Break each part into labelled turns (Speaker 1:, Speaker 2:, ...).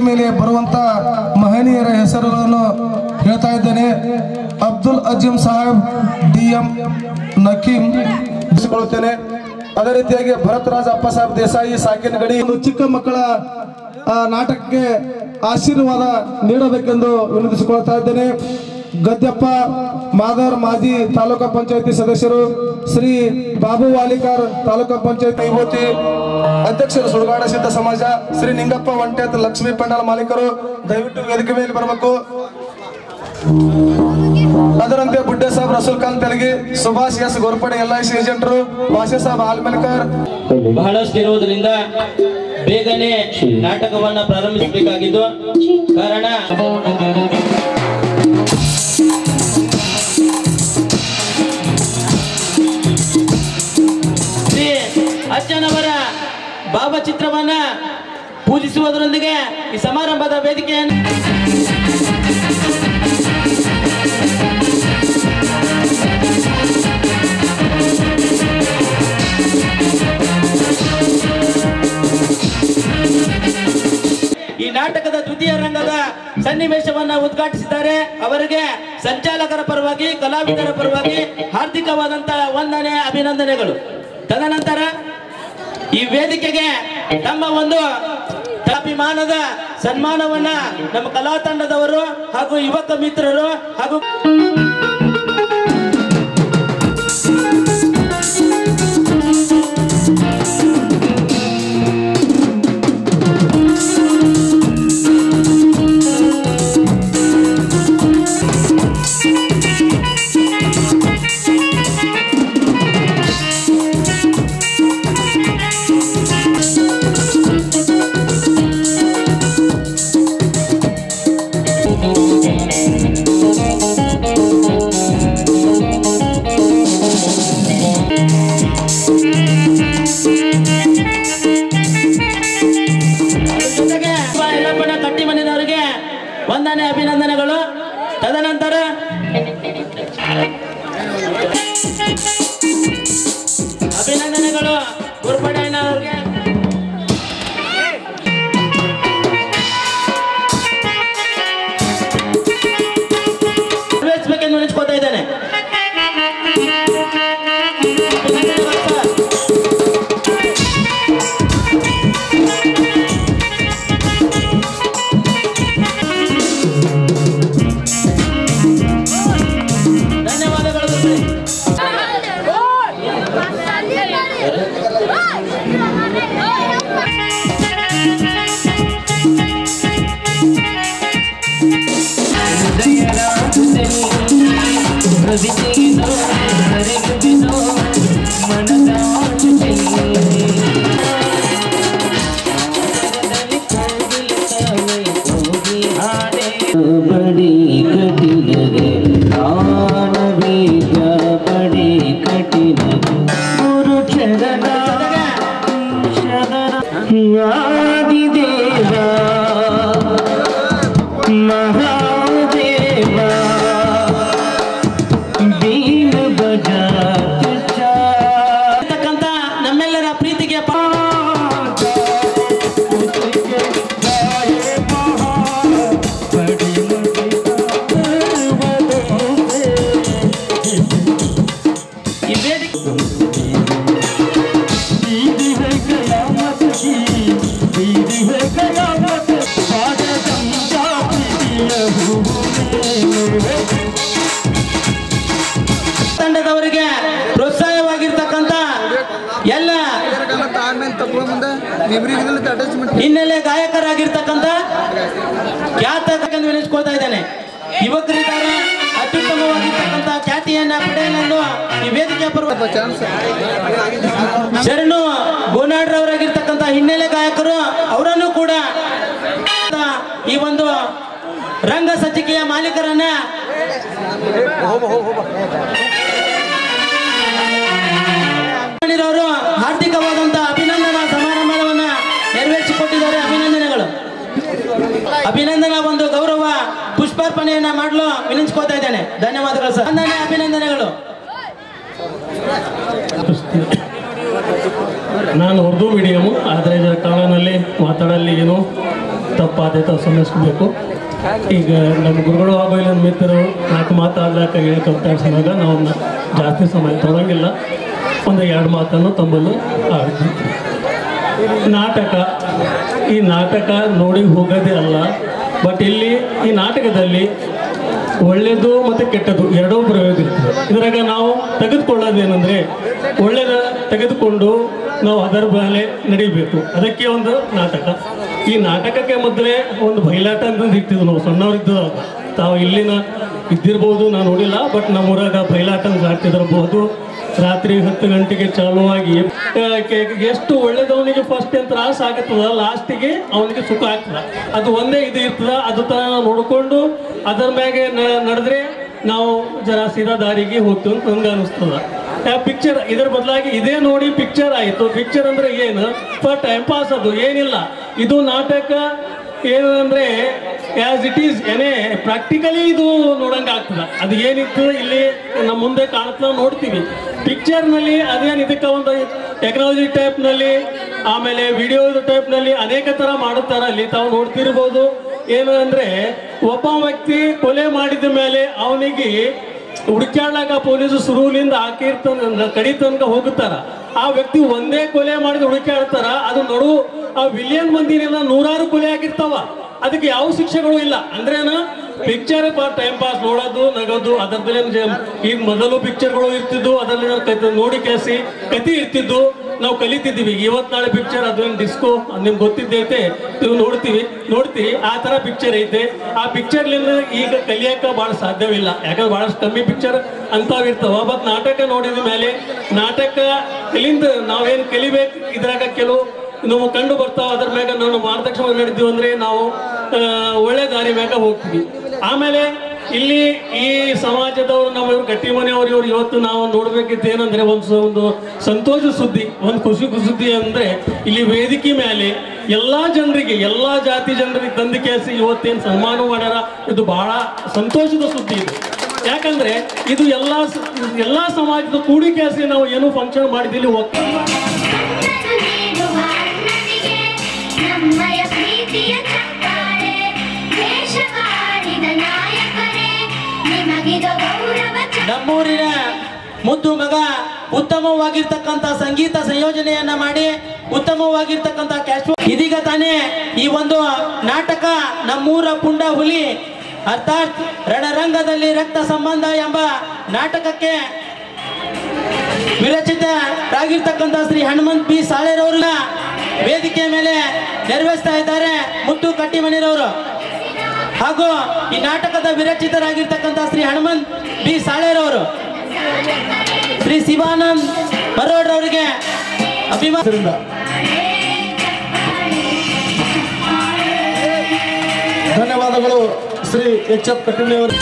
Speaker 1: ಮೇಲೆ ಬರುವಂತ ಮಹನೀಯರ ಹೆಸರುಗಳನ್ನು ಹೇಳ್ತಾ ಇದ್ದೇನೆ ಅಬ್ದುಲ್ ಅಜೀಂ ಸಾಹೇಬ್ ಡಿ ಎಂ ನಕೀಂ ತಿಳಿಸಿಕೊಳ್ಳುತ್ತೇನೆ ಅದೇ ರೀತಿಯಾಗಿ ಭರತ್ ರಾಜ್ ಅಪ್ಪ ಸಾಹೇಬ್ ದೇಸಾಯಿ ಸಾಕಿನ ಗಡಿ ಒಂದು ಚಿಕ್ಕ ಮಕ್ಕಳ ಆ, ನಾಟಕಕ್ಕೆ ಆಶೀರ್ವಾದ ನೀಡಬೇಕೆಂದು ವಿನಂತಿಸಿಕೊಳ್ತಾ ಇದ್ದೇನೆ ಗದ್ಯಪ್ಪ ಮಾದರ್ ಮಾಜಿ ತಾಲೂಕಾ ಪಂಚಾಯತಿ ಸದಸ್ಯರು ಶ್ರೀ ಬಾಬು ವಾಲಿಕಾರ್ ತಾಲೂಕಾ ಪಂಚಾಯತ್ ವಿಭೂತಿ ಅಧ್ಯಕ್ಷರು ಸುಡುಗಾಡ ಸಿದ್ಧ ಸಮಾಜ ಶ್ರೀ ನಿಂಗಪ್ಪ ಒಂಟೆತ್ ಲಕ್ಷ್ಮೀ ಪಂಡಾಲ್ ಮಾಲೀಕರು ದಯವಿಟ್ಟು ವೇದಿಕೆ ಮೇಲೆ ಬರಬೇಕು ಅದರಂತೆ Budde Saheb Rasool Khan Telagi Subhash S Ghorpade L I C ಏಜೆಂಟರು ವಾಸೆ ಸಾಹೇಬ್ ಆಲ್ಮೆಲ್ಕರ್
Speaker 2: ಬಹಳಷ್ಟು ಇರುವುದರಿಂದ ಬೇಗನೆ ನಾಟಕವನ್ನ ಪ್ರಾರಂಭಿಸಬೇಕಾಗಿದ್ದು ಕಾರಣ ಶ್ರೀ ಅಜ್ಜನವರ ಭಾವಚಿತ್ರವನ್ನ ಪೂಜಿಸುವುದರೊಂದಿಗೆ ಈ ಸಮಾರಂಭದ ವೇದಿಕೆಯನ್ನು ಈ ನಾಟಕದ ದ್ವಿತೀಯ ರಂಗದ ಸನ್ನಿವೇಶವನ್ನ ಉದ್ಘಾಟಿಸಿದ್ದಾರೆ ಅವರಿಗೆ ಸಂಚಾಲಕರ ಪರವಾಗಿ ಕಲಾವಿದರ ಪರವಾಗಿ ಹಾರ್ದಿಕವಾದಂತಹ ವಂದನೆ ಅಭಿನಂದನೆಗಳು ತದನಂತರ ಈ ವೇದಿಕೆಗೆ ತಮ್ಮ ಒಂದು ಅಭಿಮಾನದ ಸನ್ಮಾನವನ್ನ ನಮ್ಮ ಕಲಾ ತಂಡದವರು ಹಾಗೂ ಯುವಕ ಮಿತ್ರರು ಹಾಗೂ ಜೊತೆಗೆ ಯಲ್ಲಪ್ಪನ ಕಟ್ಟಿ ಮನೆಯವರಿಗೆ ವಂದನೆ ಅಭಿನಂದನೆಗಳು ತದನಂತರ ಅಭಿನಂದನೆಗಳು ಗುರುಪಡಯ್ಯನವರಿಗೆ ನಿರ್ವಹಿಸಬೇಕೆಂದು ನೆನೆಸ್ಕೊತಾ ಇದ್ದೇನೆ ಅಭಿನಂದನೆಗಳು ಸರ್. ಧನ್ಯವಾದಗಳು ಗುರುಗಳೇ.
Speaker 3: ಬಡಿ ಕಠಿಣರೆ ಆನವೀಗ ಬಡಿ ಕಠಿಣರೆ ಗುರು ಚರಣ ಆದಿದೇವ ಮಹಾದೇವ ದೀನ ಬಜಾತ ಚಾ
Speaker 2: ಇರ್ತಕ್ಕಂಥ ನಮ್ಮೆಲ್ಲರ ಪ್ರೀತಿಗೆ ಪಾ ಈ ವೇದಿಕೆ ತಂಡದವರಿಗೆ ಪ್ರೋತ್ಸಾಹವಾಗಿರ್ತಕ್ಕಂಥ ಎಲ್ಲ ಹಿನ್ನೆಲೆ ಗಾಯಕರಾಗಿರ್ತಕ್ಕಂಥ ಖ್ಯಾತ ಎಂದು ನೆನೆಸ್ಕೊಳ್ತಾ ಇದ್ದೇನೆ ಯುವಕರಿದ್ದಾರೆ ಅತ್ಯುತ್ತಮವಾಗಿರ್ತಕ್ಕಂಥ ಖ್ಯಾತಿಯನ್ನ ಪಡೆಯಲೆಂದು ಈ ವೇದಿಕೆ ಪರ್ವ ಶರಣು ಗೋನಾಡ್ರವರಾಗಿರ್ತಕ್ಕಂಥ ಹಿನ್ನೆಲೆ ಗಾಯಕರು ಅವರನ್ನು ಕೂಡ ಈ ಒಂದು ರಂಗ ಸಜ್ಜಿಕೆಯ ಮಾಲೀಕರನ್ನ ಅವರು ಹಾರ್ದಿಕವಾದಂತ ಅಭಿನಂದನಾ ಸಮಾರಂಭವನ್ನ ನೆರವೇರಿಸಿಕೊಟ್ಟಿದ್ದಾರೆ ಅಭಿನಂದನೆಗಳು ಅಭಿನಂದನಾ ಒಂದು ಗೌರವ ಪುಷ್ಪಾರ್ಪಣೆಯನ್ನ ಮಾಡಲು ವಿನಿಸ್ಕೋತಾ ಇದ್ದೇನೆ ಧನ್ಯವಾದಗಳು ಸರ್ ವಂದನೆ ಅಭಿನಂದನೆಗಳು
Speaker 4: ನಾನು ಉರ್ದು ಮೀಡಿಯಮು ಆದರೆ ಕನ್ನಡದಲ್ಲಿ ಮಾತಾಡಲಿ ಏನು ತಪ್ಪಾದ ತಾವು ಸಮಸ್ಬೇಕು ಈಗ ನಮ್ಮ ಗುರುಗಳು ಹಾಗೂ ಇಲ್ಲ ಮಿತ್ರರು ನಾಲ್ಕು ಮಾತಾಡ್ಲಾಕ ಹೇಳ್ಕೊಂತ ಸಮಯ ನಾವು ನ- ಜಾಸ್ತಿ ಸಮಯ ತೊಗೊಳಂಗಿಲ್ಲ ಒಂದು ಎರಡು ಮಾತನ್ನು ತಮ್ಮಲ್ಲಿ ಆಡ್ತೀವಿ ನಾಟಕ ಈ ನಾಟಕ ನೋಡಿ ಹೋಗೋದೇ ಅಲ್ಲ ಬಟ್ ಇಲ್ಲಿ ಈ ನಾಟಕದಲ್ಲಿ ಒಳ್ಳೆಯದು ಮತ್ತು ಕೆಟ್ಟದ್ದು ಎರಡೂ ಪ್ರಯೋಗ ಇರ್ತದೆ ಇದ್ರಾಗ ನಾವು ತೆಗೆದುಕೊಳ್ಳೋದೇನೆಂದರೆ ಒಳ್ಳೆಯದ ತೆಗೆದುಕೊಂಡು ನಾವು ಅದರ ಮೇಲೆ ನಡಿಬೇಕು ಅದಕ್ಕೆ ಒಂದು ನಾಟಕ ಈ ನಾಟಕಕ್ಕೆ ಮೊದಲೇ ಒಂದು ಬಯಲಾಟ ಅಂತಂದು ಇಟ್ಟಿದ್ವು ನಾವು ಸಣ್ಣವರಿದ್ದವಾಗ ತಾವು ಇಲ್ಲಿನ ಇದ್ದಿರ್ಬೋದು ನಾನು ನೋಡಿಲ್ಲ ಬಟ್ ನಮ್ಮೂರಾಗ ಬಯಲಾಟ ಅಂತ ಆಡ್ತಿದ್ದಿರಬಹುದು ರಾತ್ರಿ ಹತ್ತು ಗಂಟೆಗೆ ಚಾಲುವಾಗಿ ಆ, ಕೆ- ಎಷ್ಟು ಒಳ್ಳೇದವನಿಗೆ ಫಸ್ಟ್ ಏನ್ ತ್ರಾಸ ಆಗತ್ತದ ಲಾಸ್ಟಿಗೆ ಅವನಿಗೆ ಸುಖ ಆಗ್ತದ ಅದು ಒಂದೇ ಇದು ಇರ್ತದ ಅದು ತರ ನಾವು ನೋಡ್ಕೊಂಡು ಅದರ ಮ್ಯಾಗೆ ನ- ನಡೆದ್ರೆ ನಾವು ಜರ ಸೀದಾ ದಾರಿಗೆ ಹೋಗ್ತೀವಿ ಅಂತ ನಂಗೆ ಅನಿಸ್ತದ ಪಿಕ್ಚರ್ ಇದರ ಬದಲಾಗಿ ಇದೇ ನೋಡಿ ಪಿಕ್ಚರ್ ಆಯಿತು ಪಿಕ್ಚರ್ ಅಂದ್ರೆ ಏನು ಫಾರ್ ಟೈಮ್ ಪಾಸ್ ಅದು ಏನಿಲ್ಲ ಇದು ನಾಟಕ ಏನು ಅಂದ್ರೆ ಆಸ್ ಇಟ್ ಈಸ್ ಏನೇ ಪ್ರಾಕ್ಟಿಕಲಿ ಇದು ನೋಡಂಗೆ ಆಗ್ತದ ಅದು ಏನಿತ್ತು ಇಲ್ಲಿ ನಮ್ಮ ಮುಂದೆ ಕಾಣ್ತಾ ನೋಡ್ತೀವಿ ಪಿಕ್ಚರ್ನಲ್ಲಿ ಅದೇನು ಇದಕ್ಕೆ ಒಂದು ಟೆಕ್ನಾಲಜಿ ಟೈಪ್ನಲ್ಲಿ ಆಮೇಲೆ ವಿಡಿಯೋ ಟೈಪ್ನಲ್ಲಿ ಅನೇಕ ಥರ ಮಾಡುತ್ತಾರೆ ಅಲ್ಲಿ ತಾವು ನೋಡ್ತಿರ್ಬೋದು ಏನು ಅಂದ್ರೆ ಒಬ್ಬ ವ್ಯಕ್ತಿ ಕೊಲೆ ಮಾಡಿದ ಮೇಲೆ ಅವನಿಗೆ ಹುಡುಕ್ಯಾಡ್ಲಾಕ ಪೊಲೀಸರು ಸುರುವಿನಿಂದ ಹಾಕಿರ್ತಾನ ಕಡಿ ತನಕ ಹೋಗುತ್ತಾರ ಆ ವ್ಯಕ್ತಿ ಒಂದೇ ಕೊಲೆ ಮಾಡಿದ ಹುಡುಕ್ಯಾಡ್ತಾರ ಅದು ನಡು ಆ ವಿಲಿಯನ್ ಮಂದಿನಿಂದ ನೂರಾರು ಕೊಲೆ ಆಗಿರ್ತಾವ ಅದಕ್ಕೆ ಯಾವ ಶಿಕ್ಷೆಗಳು ಇಲ್ಲ ಅಂದ್ರೇನ ಪಿಕ್ಚರ್ ಟೈಮ್ ಪಾಸ್ ನೋಡೋದು ನಗೋದು ಅದರದ್ದೇ ಈಗ ಮೊದಲು ಪಿಕ್ಚರ್ಗಳು ಇರ್ತಿದ್ವು ಅದರಲ್ಲಿ ನಾವು ಕತೆ- ನೋಡಿ ಕೇಸಿ ಕತಿ ಇರ್ತಿದ್ದು ನಾವು ಕಲಿತಿದ್ದೀವಿ ಇವತ್ತು ನಾಳೆ ಪಿಕ್ಚರ್ ಅದೇನು ಡಿಸ್ಕೋ ನಿಮ್ಗೆ ಗೊತ್ತಿದ್ದೈತೆ ನೀವು ನೋಡ್ತೀವಿ ನೋಡ್ತೀವಿ ಆ ಥರ ಪಿಕ್ಚರ್ ಐತೆ ಆ ಪಿಕ್ಚರ್ಲಿಂದ ಈಗ ಕಲಿಯಕ್ಕ ಭಾಳ ಸಾಧ್ಯವಿಲ್ಲ ಯಾಕಂದ್ರೆ ಭಾಳಷ್ಟು ಕಮ್ಮಿ ಪಿಕ್ಚರ್ ಅಂತಾವ್ ಇರ್ತಾವ ಬಟ್ ನಾಟಕ ನೋಡಿದ ಮೇಲೆ ನಾಟಕ ಕಲಿಂದ ನಾವೇನು ಕಲಿಬೇಕು ಇದ್ರಾಗ ಕೆಲವು ನಾವು ಕಂಡು ಬರ್ತಾವ ಅದ್ರ ಮ್ಯಾಗ ನಾವು ಮಾರ್ಗದರ್ಶನ ನಡೆದೀವಿ ಅಂದ್ರೆ ನಾವು ಆ, ಒಳ್ಳೆ ದಾರಿ ಮ್ಯಾಗ ಹೋಗ್ತೀವಿ ಆಮೇಲೆ ಇಲ್ಲಿ ಈ ಸಮಾಜದವರು ನಮ್ಮ ಇವ್ರು ಗಟ್ಟಿ ಮನೆಯವರು ಇವ್ರು ಇವತ್ತು ನಾವು ನೋಡ್ಬೇಕಿತ್ತು ಏನಂದ್ರೆ ಒಂದು ಸ- ಒಂದು ಸಂತೋಷ ಸುದ್ದಿ ಒಂದು ಖುಷಿ ಸುದ್ದಿ ಅಂದ್ರೆ ಇಲ್ಲಿ ವೇದಿಕೆ ಮೇಲೆ ಎಲ್ಲಾ ಜನರಿಗೆ ಎಲ್ಲಾ ಜಾತಿ ಜನರಿಗೆ ತಂದು ಕೇಸಿ ಇವತ್ತೇನು ಸನ್ಮಾನ ಮಾಡ್ಯಾರ ಇದು ಬಹಳ ಸಂತೋಷದ ಸುದ್ದಿ ಇದು ಯಾಕಂದ್ರೆ ಇದು ಎಲ್ಲಾ ಸ- ಎಲ್ಲಾ ಸಮಾಜದ ಕೂಡಿ ಕೇಸಿ ನಾವು ಏನು ಫಂಕ್ಷನ್ ಮಾಡಿದಿಲ್ಲಿ ಒಕ್ಕ
Speaker 5: ನೀಡುವ ಅಣ್ಣನಿಗೆ ನಮ್ಮಯ ಪ್ರೀತಿಯ ಚಪ್ಪಾಳೆ ದೇಶವಾಡಿದ ನಾಯಕರೇ ನಿಮಗಿದು ಗೌರವ ಚ-
Speaker 2: ನಮ್ಮೂರಿನ ಮುದ್ದು ಮಗ ಉತ್ತಮವಾಗಿರ್ತಕ್ಕಂಥ ಸಂಗೀತ ಸಂಯೋಜನೆಯನ್ನ ಮಾಡಿ ಉತ್ತಮವಾಗಿರ್ತಕ್ಕಂಥ ಕ್ಯಾಶ್ ಇದೀಗ ತಾನೇ ಈ ಒಂದು ನಾಟಕ ನಮ್ಮೂರ ಪುಂಡ ಹುಲಿ ಅರ್ಥಾತ್ ರಣರಂಗದಲ್ಲಿ ರಕ್ತ ಸಂಬಂಧ ಎಂಬ ನಾಟಕಕ್ಕೆ ವಿರಚಿತರಾಗಿರ್ತಕ್ಕಂಥ ಶ್ರೀ ಹನುಮಂತ್ ಬಿ ಸಾಳೆರವ್ರನ್ನ ವೇದಿಕೆ ಮೇಲೆ ನೆರವೇರಿಸ್ತಾ ಇದ್ದಾರೆ ಮುತ್ತು ಕಟ್ಟಿಮನಿರವರು ಹಾಗೂ ಈ ನಾಟಕದ ವಿರಚಿತರಾಗಿರ್ತಕ್ಕಂಥ ಶ್ರೀ ಹನುಮಂತ್ ಬಿ ಸಾಳೇರವರು ಶ್ರೀ ಶಿವಾನಂದ್ ಬರೋಡ್ರವರಿಗೆ ಅಭಿಮಾನ
Speaker 1: ಇದರಿಂದ ಧನ್ಯವಾದಗಳು ಶ್ರೀ ಎಚ್ ಎಫ್ ಕಟ್ಟಿಮನಿ ಅವರು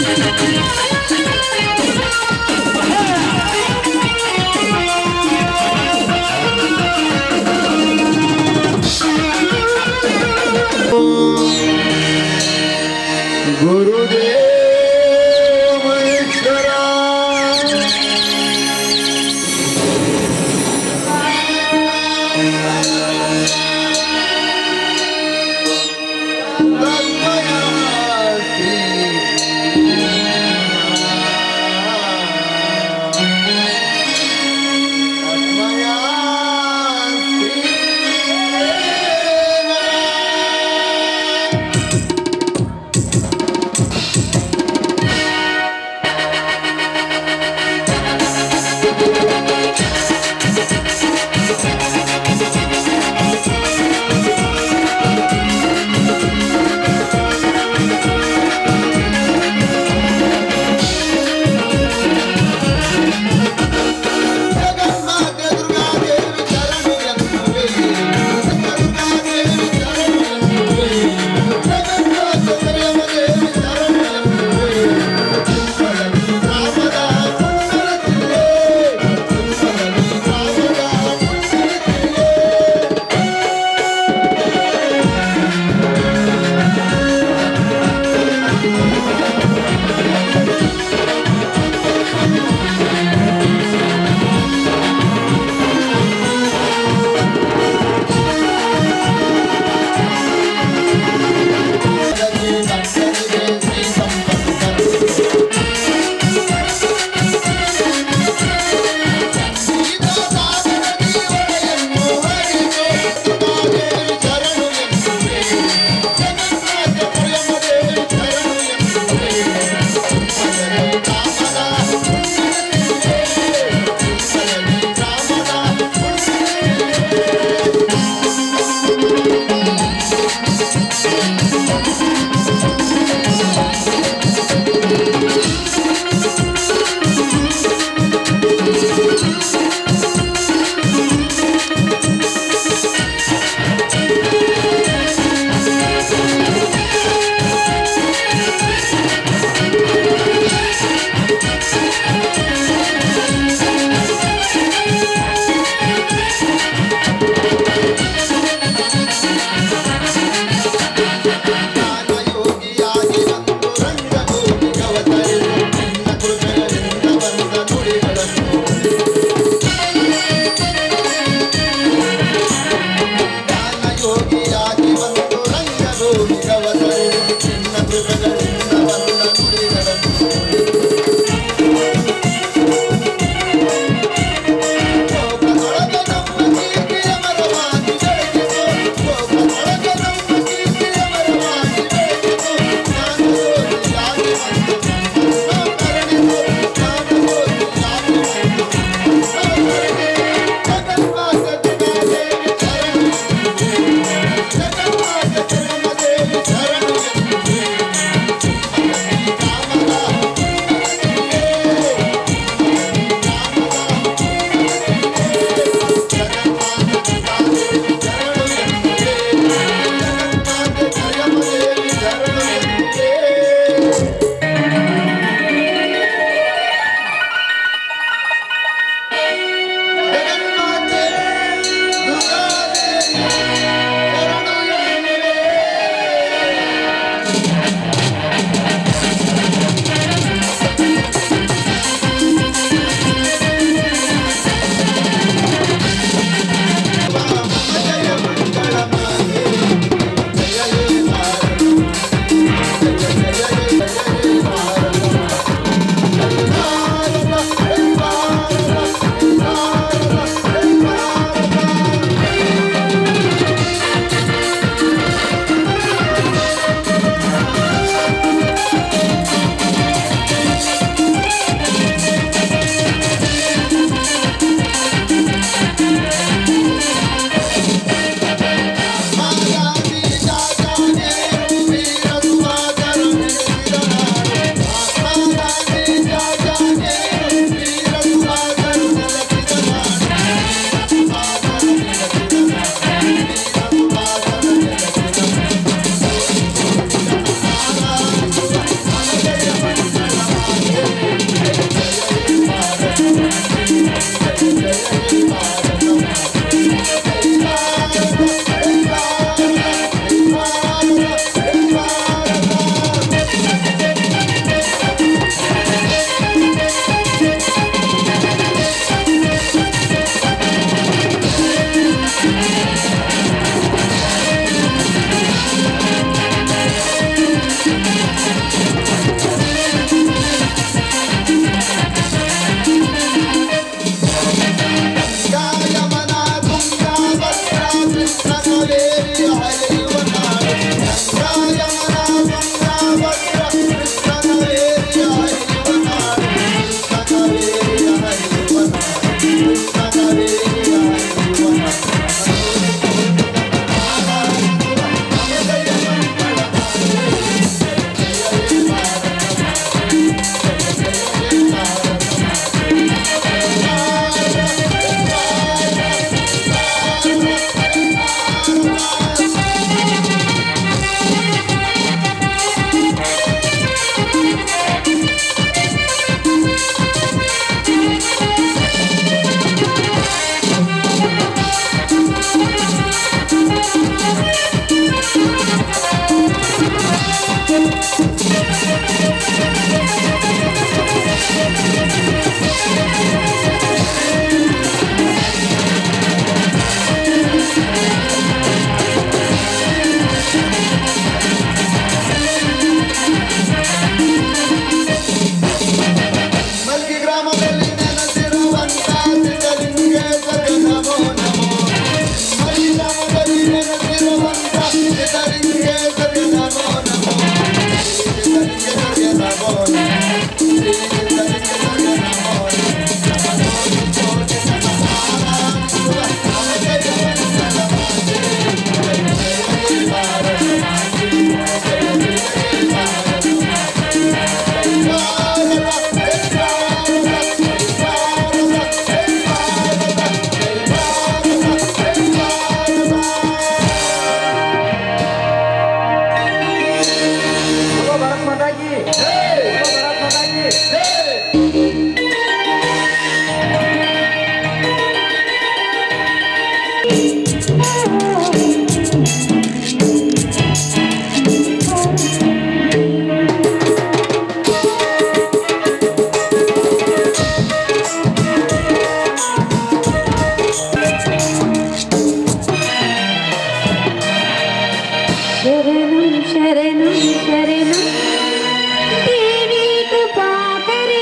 Speaker 6: ಶರಣಂ ಶರಣಂ ಶರಣಂ ದೇವಿ ಕೃಪಾಕರೇ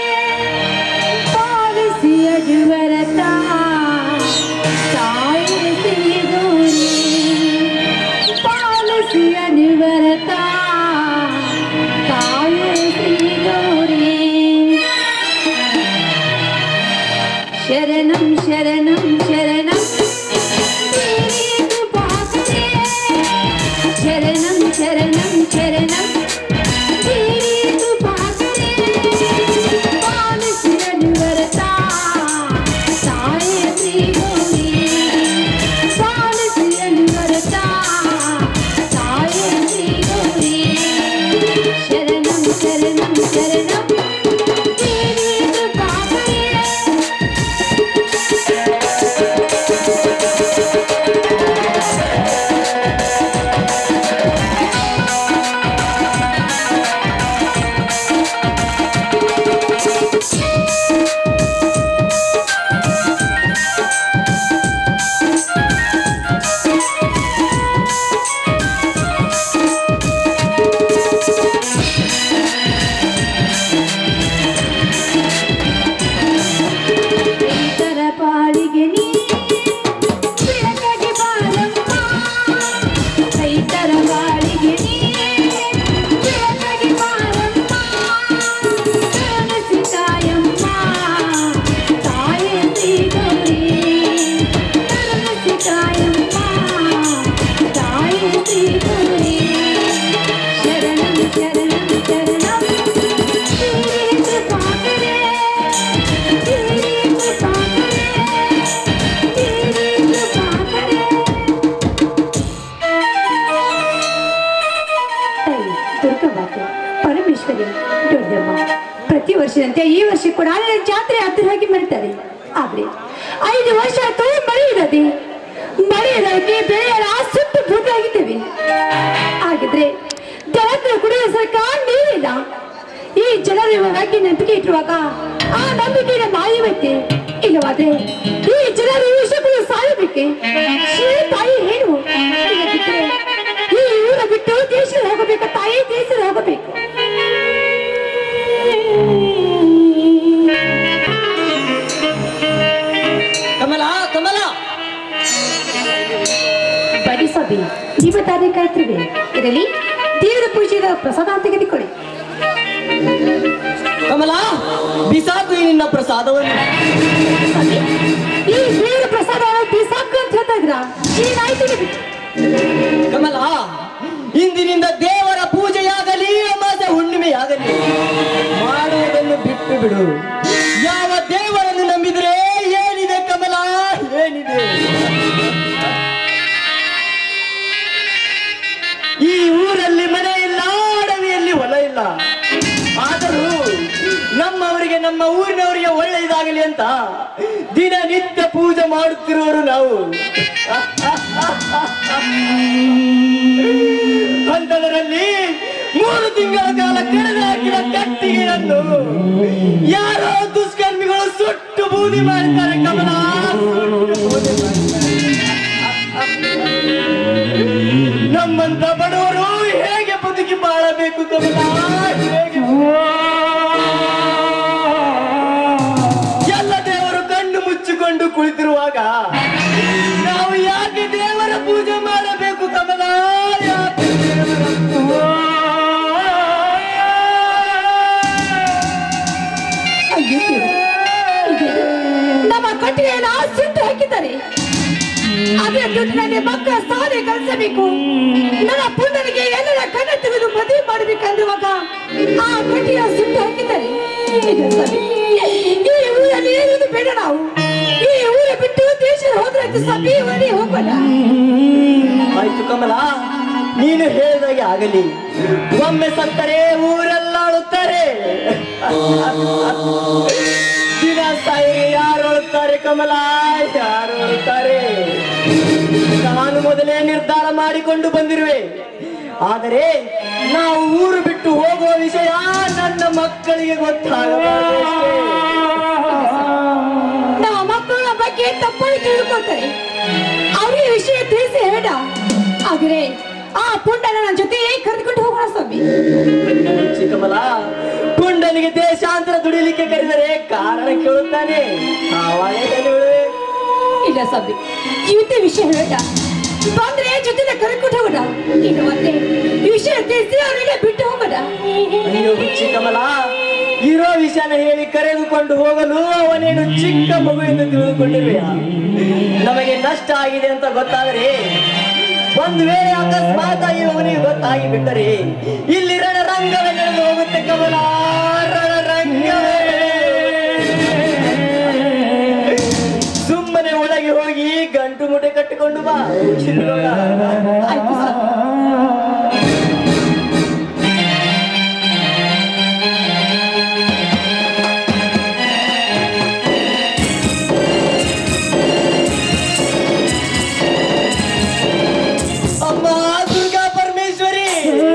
Speaker 6: ಪಾಲಿಸಿ ಅಜುವರತ ತಾಯಿಸಿ ಗೌರಿ ಪಾಲಿಸಿ ಅನುವರತ ತಾಯಿಸಿ ಗೌರಿ ಶರಣಂ ಶರಣಂ ಶರಣಂ ದೇವಿ ಕೃಪಾಕರೇ ശരണം ശരണം ശരണം ദേവി കൃപാകരേ പാലസിരനുവരതാ തായ ശ്രീ ഗൗരി പാലസിരനുവരതാ തായ ശ്രീ ഗൗരി ശരണം ശരണം ശരണം ദേവി കൃപാകരേ ರೈತರ ಪಾಳಿಗೆ ನೀ ಬೆಳಕಗೆ ಬಾರಮ್ಮ ರೈತರ ಬಾಳಿಗೆ ನೀ ಬೆಳಕಗೆ ಬಾರಮ್ಮ ಕನಸಿ ತಾಯಮ್ಮ ತಾಯೇ ಶ್ರೀ ಗೌರಿ ಕನಸಿ ತಾಯಮ್ಮ ತಾಯೇ ಶ್ರೀ ಗೌರಿ ಶರಣಂ ಶರಣಂ ಶರಣಂ ಶ್ರೀ ಕೃಪಾಕರೇ ದುರ್ಗಮಾತೆ ಪರಮೇಶ್ವರಿ ದೊಡ್ಡಮ್ಮ ಪ್ರತಿ ವರ್ಷದಂತೆ ಈ ವರ್ಷ ಕೂಡ ಅಲ್ಲಿನ ಜಾತ್ರೆ ಹತ್ತಿರವಾಗಿ ಮಾಡ್ತಾರೆ ಆದ್ರೆ ಐದು ವರ್ಷ ಆಯ್ತು ಮಳೆ ಇರದೆ ಮಳೆ ಇರೋದಕ್ಕೆ ಬೆಳೆಯಲ್ಲ ಸುಟ್ಟು ಭೂತಾಗಿದ್ದೇವೆ ಹಾಗಿದ್ರೆ ಜನರು ಕುಡಿಯೋ ಸರ್ಕಾರ ನೀರಿಲ್ಲ ಈ ಜನರು ಇವಾಗ ನಂಬಿಕೆ ಇಟ್ಟಿರುವಾಗ ಆ ನಂಬಿಕೆಯ ಮಾಯವತ್ತೆ ಇಲ್ಲವಾದ್ರೆ ಈ ಜನರು ಈ ವಿಷಯಗಳು ಸಾಯಬೇಕೆ ಶ್ರೀ ತಾಯಿ ಹೇಳು ಇಲ್ಲದಿದ್ರೆ ಈ ಊರ ಬಿಟ್ಟು ದೇಶದ ಹೋಗಬೇಕು ತಾಯಿ ದೇಶದ ಹೋಗಬೇಕು
Speaker 2: ಕಮಲ ಕಮಲ
Speaker 6: ಬಡಿ ಸಭೆ ನಿಮ್ಮ ತಾನೇ ಕಾಯ್ತಿರುವೆ ಇರಲಿ ದೇವರ ಪೂಜೆಯ ಪ್ರಸಾದ ತೆಗೆದುಕೊಳ್ಳಿ
Speaker 2: ಕಮಲ ಬಿಸಾಕು ಈ ನಿನ್ನ ಪ್ರಸಾದವನ್ನು
Speaker 6: ಈ ದೇವರ ಪ್ರಸಾದ ಬಿಸಾಕು ಅಂತ ಹೇಳ್ತಾ ಇದ್ರ ಏನಾಯ್ತು ನಿಮಗೆ?
Speaker 2: ಕಮಲ ಇಂದಿನಿಂದ ದೇವರ ಪೂಜೆಯಾಗಲಿ ಅಮಾಸ ಹುಣ್ಣಿಮೆಯಾಗಲಿ ಮಾಡುವುದನ್ನು ಬಿಟ್ಟು ಬಿಡು ಯಾವ ದೇವರನ್ನು ನಂಬಿದ್ರೆ ಏನಿದೆ ಕಮಲ ಏನಿದೆ ಈ ಊರಲ್ಲಿ ಮನೆ ಇಲ್ಲ ಅಡವಿಯಲ್ಲಿ ಹೊಲ ಇಲ್ಲ ಆದರೂ ನಮ್ಮವರಿಗೆ ನಮ್ಮ ಊರಿನವರಿಗೆ ಒಳ್ಳೆಯದಾಗಲಿ ಅಂತ ದಿನನಿತ್ಯ ಪೂಜೆ ಮಾಡುತ್ತಿರುವರು ನಾವು ಅಂಥದರಲ್ಲಿ ಮೂರು ತಿಂಗಳ ಕಾಲ ಕಳೆದು ಹಾಕಿದ ಕಟ್ಟಿಗೆಯನ್ನು ಯಾರೋ ದುಷ್ಕರ್ಮಿಗಳು ಸುಟ್ಟು ಬೂದಿ ಮಾಡ್ತಾರೆ ಕಮಲ ಸುಟ್ಟು ಬೂದಿ ಮಾಡ್ತಾರೆ. ನಮ್ಮಂತ ಬಡವರು ಹೇಗೆ ಬದುಕಿ ಬಾಳಬೇಕು ಕಮಲ ಹೇಗೆ ಎಲ್ಲ ದೇವರು ಕಣ್ಣು ಮುಚ್ಚಿಕೊಂಡು ಕುಳಿತಿರುವಾಗ ನಾವು ಯಾಕೆ ದೇವರ ಪೂಜೆ ಮಾಡಬೇಕು ಕಮಲ
Speaker 6: ದುಡ್ಡಿನಲ್ಲಿ ಮಕ್ಕಳ ಸಾಧನೆ ಕಲಿಸಬೇಕು ನನ್ನ ಪುಂಡನಿಗೆ ಎಲ್ಲರ ಕಣ್ಣ ತೆಗೆದು ಮದುವೆ ಮಾಡಬೇಕಂದ್ರುವಾಗ ಆ ಕಟ್ಟಿಯ ಸುಟ್ಟು ಹಾಕಿದ್ದಾರೆ ಇದು ಸರಿ. ಈ ಊರಲ್ಲಿ ಇರುವುದು ಬೇಡ ನಾವು ಈ ಊರ ಬಿಟ್ಟು ದೇಶ ಹೋದ್ರೆ ಸಭೆ ಮನೆ ಹೋಗೋಣ
Speaker 2: ಆಯ್ತು ಕಮಲ ನೀನು ಹೇಳಿದಾಗೆ ಆಗಲಿ ಒಮ್ಮೆ ಸತ್ತರೆ ಊರೆಲ್ಲ ಅಳುತ್ತಾರೆ ದಿನ ಸಾಯಿಗೆ ಯಾರು ಅಳುತ್ತಾರೆ ಕಮಲ ಯಾರು ಅಳುತ್ತಾರೆ ನಾನು ಮೊದಲೇ ನಿರ್ಧಾರ ಮಾಡಿಕೊಂಡು ಬಂದಿರುವೆ ಆದರೆ ನಾವು ಊರು ಬಿಟ್ಟು ಹೋಗುವ ವಿಷಯ ನನ್ನ ಮಕ್ಕಳಿಗೆ ಗೊತ್ತಾಗಬಾರದು
Speaker 6: ನಮ್ಮ ಮಕ್ಕಳ ಬಗ್ಗೆ ತಪ್ಪಾಗಿ ತಿಳ್ಕೊಳ್ತಾರೆ ಅವ್ರಿಗೆ ವಿಷಯ ತಿಳಿಸಿ ಹೇಳ ಆದರೆ ಆ ಪುಂಡನ ನನ್ನ ಜೊತೆ ಕರೆದುಕೊಂಡು ಹೋಗೋಣ ಸ್ವಾಮಿ
Speaker 2: ಚಿಕ್ಕಮಲ ಪುಂಡನಿಗೆ ದೇಶಾಂತರ ದುಡಿಲಿಕ್ಕೆ ಕರೆದರೆ ಕಾರಣ ಕೇಳುತ್ತಾನೆ ಆವಾಗೇ ಹೇಳುವೆ
Speaker 6: ಇಲ್ಲ ಸ್ವಾಮಿ ಜೀವಿತ ವಿಷಯ ಹೇಳ ಬಂದ್ರೆ ಜೊತೆ ಕರೆದುಕೊಂಡು ಹೋಗೋಣ ಇನ್ನು ಮತ್ತೆ ಈ ವಿಷಯ ತಿಳಿಸಿ ಅವರಿಗೆ ಬಿಟ್ಟು ಹೋಗೋಣ
Speaker 2: ಅಯ್ಯೋ ಹುಚ್ಚಿ ಕಮಲ ಇರೋ ವಿಷಯನ ಹೇಳಿ ಕರೆದುಕೊಂಡು ಹೋಗಲು ಅವನೇನು ಚಿಕ್ಕ ಮಗು ಎಂದು ತಿಳಿದುಕೊಂಡಿರುವೆಯ ನಮಗೆ ನಷ್ಟ ಆಗಿದೆ ಅಂತ ಗೊತ್ತಾದರೆ ಒಂದು ವೇಳೆ ಅಕಸ್ಮಾತ್ ಆಗಿ ಅವನಿಗೆ ಗೊತ್ತಾಗಿ ಬಿಟ್ಟರೆ ಇಲ್ಲಿ ರಣರಂಗವೇ ನಡೆದು ಹೋಗುತ್ತೆ ಕಮಲ ರಣರಂಗವೇ ಸುಮ್ಮನೆ ಒಳಗೆ ಹೋಗಿ ಗಂಟು ಮುಟೆ ಕಟ್ಟಿಕೊಂಡು ಬಾ ಚಿನ್ನೋಡ.
Speaker 6: ಆಯ್ತು ಸ್ವಾಮಿ
Speaker 2: ಅಮ್ಮ ದುರ್ಗಾ ಪರಮೇಶ್ವರಿ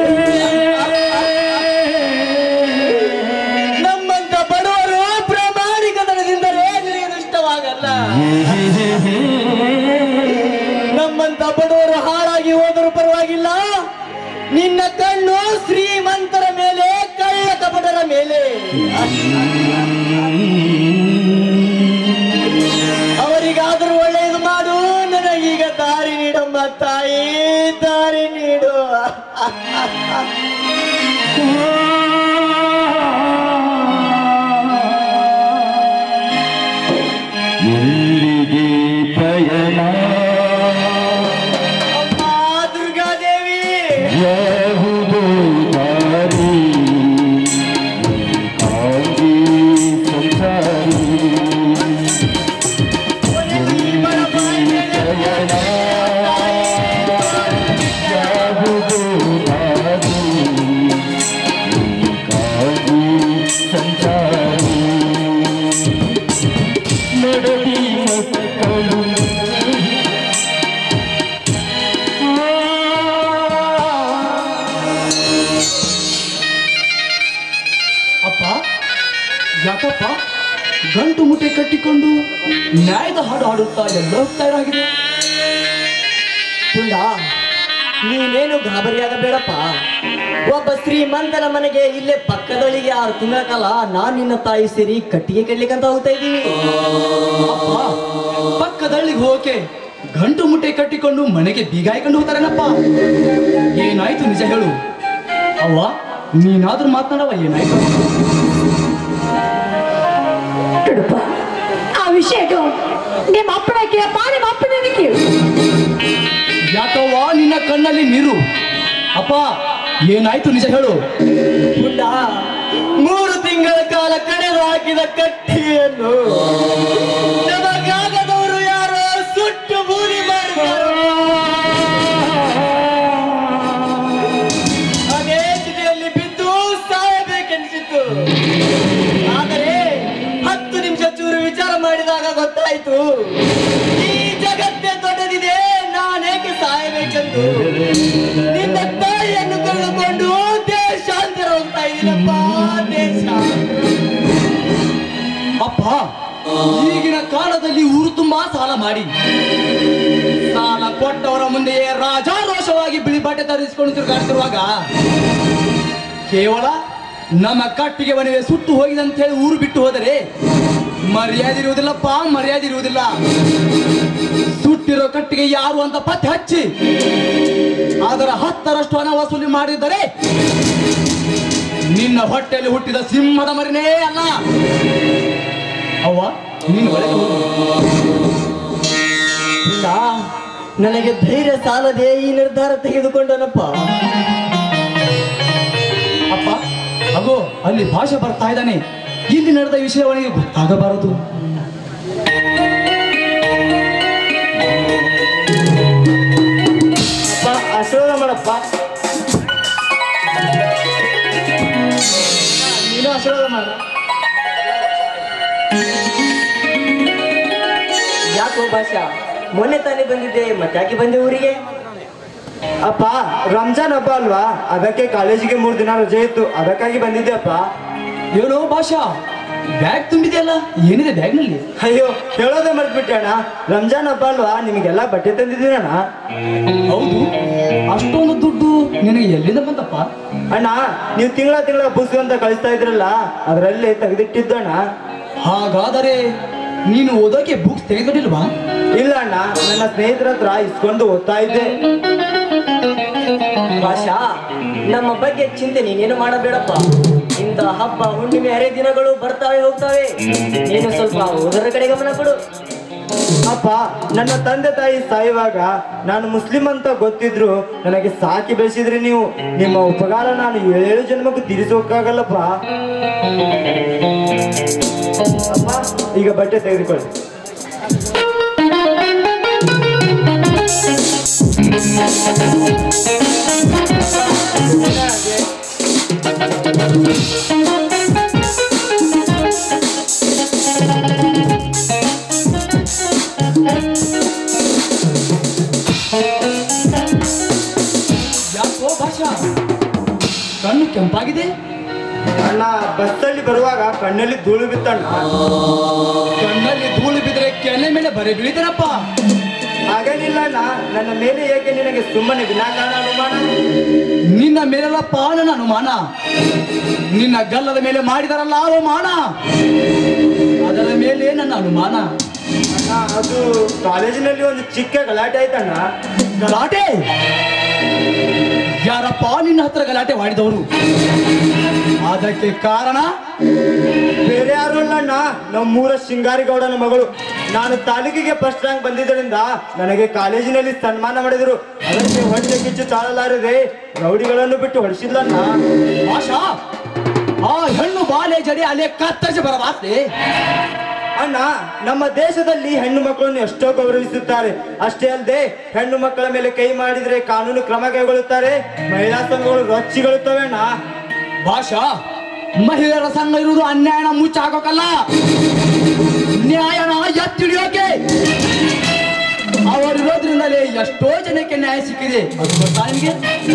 Speaker 2: ನಮ್ಮಂತ ಬಡವರು ಪ್ರಾಮಾಣಿಕತನದಿಂದಲೇ ನಿನಗೆ ನಷ್ಟವಾಗಲ್ಲ ನಮ್ಮಂತ ಬಡವರು ಹಾಳಾಗಿ ಹೋದರೂ ಪರವಾಗಿಲ್ಲ ನಿನ್ನ ಕಣ್ಣು ಶ್ರೀಮಂತರ ಮೇಲೆ ಕಳ್ಳ ಕಪಟರ ಮೇಲೆ ಅವರಿಗಾದರೂ ಒಳ್ಳೆಯದು ಮಾಡು ನನಗೀಗ ದಾರಿ ನೀಡಮ್ಮ ತಾಯಿ ದಾರಿ ನೀಡು
Speaker 3: ಎಲ್ಲಿಗೆ ಪಯಣ
Speaker 2: ಅಮ್ಮ ದುರ್ಗಾದೇವಿ
Speaker 3: ಯಾವುದು ದಾರಿ ಕಾಂಗಿ ಸಂಸಾರಿ
Speaker 2: ಜೀವನ ಬಾಯಿ ಮೇಲೆ
Speaker 3: ಪಯಣ ಯಾವುದು ದಾರಿ ಕಾಂಗಿ ಸಂಸಾರಿ ನಡೆದಿ ಮಕ್ಕಳು
Speaker 7: ಅಪ್ಪ ಯಾಕಪ್ಪ ಗಂಟು ಮುಟ್ಟೆ ಕಟ್ಟಿಕೊಂಡು ನ್ಯಾಯದ ಹಾಡು ಹಾಡುತ್ತಾ ಎಲ್ಲ ಹೋಗ್ತಾ ಇರಾಗಿದೆ
Speaker 2: ಪುಂಡ ನೀನೇನು ಗಾಬರಿಯಾಗಬೇಡಪ್ಪ ಒಬ್ಬ ಶ್ರೀಮಂತನ ಮನೆಗೆ ಇಲ್ಲೇ ಪಕ್ಕದೊಳಿಗೆ ಆರು ತಿಂಗಳ ಕಾಲ ನಾನ್ ನಿನ್ನ ತಾಯಿ ಸೇರಿ ಕಟ್ಟಿಗೆ ಕೆಡ್ಲಿಕ್ಕಂತ ಹೋಗ್ತಾ ಇದ್ದೀವಿ
Speaker 7: ಅಪ್ಪ ಪಕ್ಕದಳ್ಳಿಗೆ ಹೋಗಕ್ಕೆ ಗಂಟು ಮುಟ್ಟೆ ಕಟ್ಟಿಕೊಂಡು ಮನೆಗೆ ಬೀಗ ಹಾಕೊಂಡು ಹೋಗ್ತಾರೇನಪ್ಪ ಏನಾಯ್ತು ನಿಜ ಹೇಳು ಅವ್ವ ನೀನಾದ್ರೂ ಮಾತನಾಡವ ಏನಾಯ್ತು
Speaker 6: ನೋಡಪ್ಪ ಆ ವಿಷಯ ನಿಮ್ಮ ಅಪ್ಪನ ಕೇಳಪ್ಪ ನಿಮ್ಮ ಅಪ್ಪನ ಕೇಳು
Speaker 7: ಯಾಕವ್ವ ನಿನ್ನ ಕಣ್ಣಲ್ಲಿ ನೀರು ಅಪ್ಪ ಏನಾಯ್ತು ನಿಜ ಹೇಳು
Speaker 2: ಪುಂಡ ಮೂರು ತಿಂಗಳ ಕಾಲ ಕಡೆದು ಹಾಕಿದ ಕಟ್ಟಿಗೆಯನ್ನು ನಮಗಾಗದವರು ಯಾರೋ ಸುಟ್ಟು ಬೂದಿ ಮಾಡಿದರು ಅದೇ ಸ್ಥಿತಿಯಲ್ಲಿ ಬಿದ್ದು ಸಾಯಬೇಕೆನಿಸಿತ್ತು ಆದರೆ ಹತ್ತು ನಿಮಿಷ ಚೂರು ವಿಚಾರ ಮಾಡಿದಾಗ ಗೊತ್ತಾಯ್ತು ಈ ಜಗತ್ತೇ ದೊಡ್ಡದಿದೆ ನಾನೇಕೆ ಸಾಯಬೇಕೆಂದು ನಿನ್ನ ತಾಯಿಯನ್ನು ಕಳೆದುಕೊಂಡು ದೇಶಾಂತರ ಹೋಗ್ತಾ ಇದ್ದೀನಪ್ಪ ದೇಶ
Speaker 7: ಅಪ್ಪ ಈಗಿನ ಕಾಲದಲ್ಲಿ ಊರು ತುಂಬಾ ಸಾಲ ಮಾಡಿ ಸಾಲ ಕೊಟ್ಟವರ ಮುಂದೆಯೇ ರಾಜಾರೋಷವಾಗಿ ಬಿಳಿ ಬಟ್ಟೆ ಧರಿಸಿಕೊಂಡು ತಿರುಗಾಡ್ತಿರುವಾಗ ಕೇವಲ ನಮ್ಮ ಕಟ್ಟಿಗೆ ಮನೆಗೆ ಸುಟ್ಟು ಹೋಗಿದೆ ಅಂತ ಹೇಳಿ ಊರು ಬಿಟ್ಟು ಹೋದರೆ ಮರ್ಯಾದೆ ಇರುವುದಿಲ್ಲಪ್ಪ ಮರ್ಯಾದೆ ಇರುವುದಿಲ್ಲ ಸುಟ್ಟಿರೋ ಕಟ್ಟಿಗೆ ಯಾರು ಅಂತ ಪತ್ತೆ ಹಚ್ಚಿ ಅದರ ಹತ್ತರಷ್ಟು ಹಣ ವಸೂಲಿ ಮಾಡಿದರೆ ನಿನ್ನ ಹೊಟ್ಟೆಯಲ್ಲಿ ಹುಟ್ಟಿದ ಸಿಂಹದ ಮರಿನೇ ಅಲ್ಲ ಅವ್ವ ನೀನು ಒಳಗೆ ಹೋಗು
Speaker 2: ಇಲ್ಲ ನನಗೆ ಧೈರ್ಯ ಸಾಲದೆ ಈ ನಿರ್ಧಾರ ತೆಗೆದುಕೊಂಡನಪ್ಪ
Speaker 7: ಅಪ್ಪ ಅಗೋ ಅಲ್ಲಿ ಭಾಷೆ ಬರ್ತಾ ಇದ್ದಾನೆ ಇಲ್ಲಿ ನಡೆದ ವಿಷಯ ಅವನಿಗೆ ಗೊತ್ತಾಗಬಾರದು
Speaker 2: ಅಪ್ಪ ಆಶೀರ್ವಾದ ಮಾಡಪ್ಪ ನೀನು ಆಶೀರ್ವಾದ ಮಾಡ ಯಾಕೋ ಭಾಷಾ ಮೊನ್ನೆ ತಾನೇ ಬಂದಿದ್ದೆ ಮತ್ತೆ ಯಾಕೆ ಬಂದೆ ಊರಿಗೆ
Speaker 8: ಅಪ್ಪ ರಂಜಾನ್ ಹಬ್ಬ ಅಲ್ವಾ ಅದಕ್ಕೆ ಕಾಲೇಜಿಗೆ ಮೂರ್ ದಿನ ರಜೆ ಇತ್ತು ಅದಕ್ಕಾಗಿ ಬಂದಿದ್ದೆ ಅಪ್ಪ
Speaker 7: ಏನೋ ಭಾಷಾ ಬ್ಯಾಗ್ ತುಂಬಿದೆಯಲ್ಲ ಏನಿದೆ ಬ್ಯಾಗ್ನಲ್ಲಿ
Speaker 8: ಅಯ್ಯೋ ಹೇಳೋದೇ ಮರ್ತ್ಬಿಟ್ಟೆ ಅಣ್ಣ ರಂಜಾನ್ ಹಬ್ಬ ಅಲ್ವಾ ನಿಮಗೆಲ್ಲ ಬಟ್ಟೆ ತಂದಿದ್ದೀನಿ ಅಣ್ಣ
Speaker 7: ಹೌದು ಅಷ್ಟೊಂದು ದುಡ್ಡು ನಿನಗೆ ಎಲ್ಲಿಂದ ಬಂತಪ್ಪ
Speaker 8: ಅಣ್ಣ ನೀವು ತಿಂಗಳ ತಿಂಗಳ ಪುಸ್ತಕ ಅಂತ ಕಳಿಸ್ತಾ ಇದ್ರಲ್ಲ ಅದರಲ್ಲಿ ತೆಗೆದಿಟ್ಟಿದ್ದು ಅಣ್ಣ
Speaker 7: ಹಾಗಾದರೆ ನೀನು ಓದೋಕೆ ಬುಕ್ಸ್ ತೆಗೆದುಕೊಂಡಿಲ್ವಾ
Speaker 8: ಇಲ್ಲ ಅಣ್ಣ ನನ್ನ ಸ್ನೇಹಿತರ ಹತ್ರ ಇಸ್ಕೊಂಡು ಓದ್ತಾ ಇದ್ದೆ
Speaker 2: ಭಾಷಾ ನಮ್ಮ ಬಗ್ಗೆ ಚಿಂತೆ ನೀನೇನು ಮಾಡಬೇಡಪ್ಪ ಇಂಥ ಹಬ್ಬ ಹುಣ್ಣಿಮೆ ಹರೆ ದಿನಗಳು ಬರ್ತಾವೆ ಹೋಗ್ತಾವೆ ನೀನು ಸ್ವಲ್ಪ ಓದರ ಕಡೆ ಗಮನ ಕೊಡು
Speaker 8: ಅಪ್ಪ ನನ್ನ ತಂದೆ ತಾಯಿ ಸಾಯುವಾಗ ನಾನು ಮುಸ್ಲಿಂ ಅಂತ ಗೊತ್ತಿದ್ರು ನನಗೆ ಸಾಕಿ ಬೆಳೆಸಿದ್ರಿ ನೀವು ನಿಮ್ಮ ಉಪಕಾರ ನಾನು ಏಳು ಜನ್ಮಕ್ಕೂ ತೀರಿಸೋಕ್ಕಾಗಲ್ಲಪ್ಪ ಅಪ್ಪ ಈಗ ಬಟ್ಟೆ ತೆಗೆದುಕೊಳ್ಳಿ
Speaker 7: ಯಾಕೋ ಭಾಷಾ ಕಣ್ಣು ಕೆಂಪಾಗಿದೆ
Speaker 8: ಅಣ್ಣ ಬಸ್ಸಲ್ಲಿ ಬರುವಾಗ ಕಣ್ಣಲ್ಲಿ ಧೂಳು ಬಿತ್ತಣ್ಣ
Speaker 7: ಕಣ್ಣಲ್ಲಿ ಧೂಳು ಬಿದ್ದರೆ ಕೆನೆ ಮೇಲೆ ಬರೆ ಬೀಳಿದರಪ್ಪ
Speaker 8: ಹಾಗೇನಿಲ್ಲ ಅಣ್ಣ ನನ್ನ ಮೇಲೆ ಏಕೆ ನಿನಗೆ ಸುಮ್ಮನೆ ವಿನಾಕಾರಣ ಅನುಮಾನ
Speaker 7: ನಿನ್ನ ಮೇಲಲ್ಲಪ್ಪ ನನ್ನ ಅನುಮಾನ ನಿನ್ನ ಗಲ್ಲದ ಮೇಲೆ ಮಾಡಿದರಲ್ಲ ಅವಮಾನ ಅದರ ಮೇಲೆ ನನ್ನ ಅನುಮಾನ
Speaker 8: ಅಣ್ಣ ಅದು ಕಾಲೇಜಿನಲ್ಲಿ ಒಂದು ಚಿಕ್ಕ ಗಲಾಟೆ ಆಯ್ತಣ್ಣ
Speaker 7: ಗಲಾಟೆ ಯಾರಪ್ಪ ನಿನ್ನ ಹತ್ರ ಗಲಾಟೆ ಮಾಡಿದವರು ಅದಕ್ಕೆ ಕಾರಣ
Speaker 8: ಬೇರೆ ಯಾರು ಅಲ್ಲ ಅಣ್ಣ ನಮ್ಮೂರ ಶಿಂಗಾರಿಗೌಡನ ಮಗಳು ನಾನು ತಾಲೂಕಿಗೆ ಫಸ್ಟ್ ರ್ಯಾಂಕ್ ಬಂದಿದ್ದರಿಂದ ನನಗೆ ಕಾಲೇಜಿನಲ್ಲಿ ಸನ್ಮಾನ ಮಾಡಿದರು ಅದಕ್ಕೆ ಹೊಟ್ಟೆ ಕಿಚ್ಚು ತಾಳಲಾರದೆ ರೌಡಿಗಳನ್ನು ಬಿಟ್ಟು ಹೊಡಿಸಿದ್ಲಣ್ಣ
Speaker 7: ಆಶಾ ಆ ಹೆಣ್ಣು ಬಾಲೆ ಜಡಿ ಅಲೆ ಕತ್ತರಿಸಿ ಬರಬಾರ್ದೆ
Speaker 8: ಅಣ್ಣ ನಮ್ಮ ದೇಶದಲ್ಲಿ ಹೆಣ್ಣು ಮಕ್ಕಳನ್ನು ಎಷ್ಟೋ ಗೌರವಿಸುತ್ತಾರೆ ಅಷ್ಟೇ ಅಲ್ಲದೆ ಹೆಣ್ಣು ಮಕ್ಕಳ ಮೇಲೆ ಕೈ ಮಾಡಿದ್ರೆ ಕಾನೂನು ಕ್ರಮ ಕೈಗೊಳ್ಳುತ್ತಾರೆ ಮಹಿಳಾ ಸಂಘಗಳು ರೊಚ್ಚಿಗೊಳ್ಳುತ್ತವೆ ಅಣ್ಣ
Speaker 7: ಭಾಷಾ ಮಹಿಳೆಯರ ಸಂಘ ಇರುವುದು ಅನ್ಯಾಯನ ಮುಚ್ಚಾಕೋಕಲ್ಲ ನ್ಯಾಯನ ಎತ್ತಿಡಿಯೋಕೆ ಅವರಿರೋದ್ರಿಂದಲೇ ಎಷ್ಟೋ ಜನಕ್ಕೆ ನ್ಯಾಯ ಸಿಕ್ಕಿದೆ ಅದು ಗೊತ್ತಾ ನಿಮಗೆ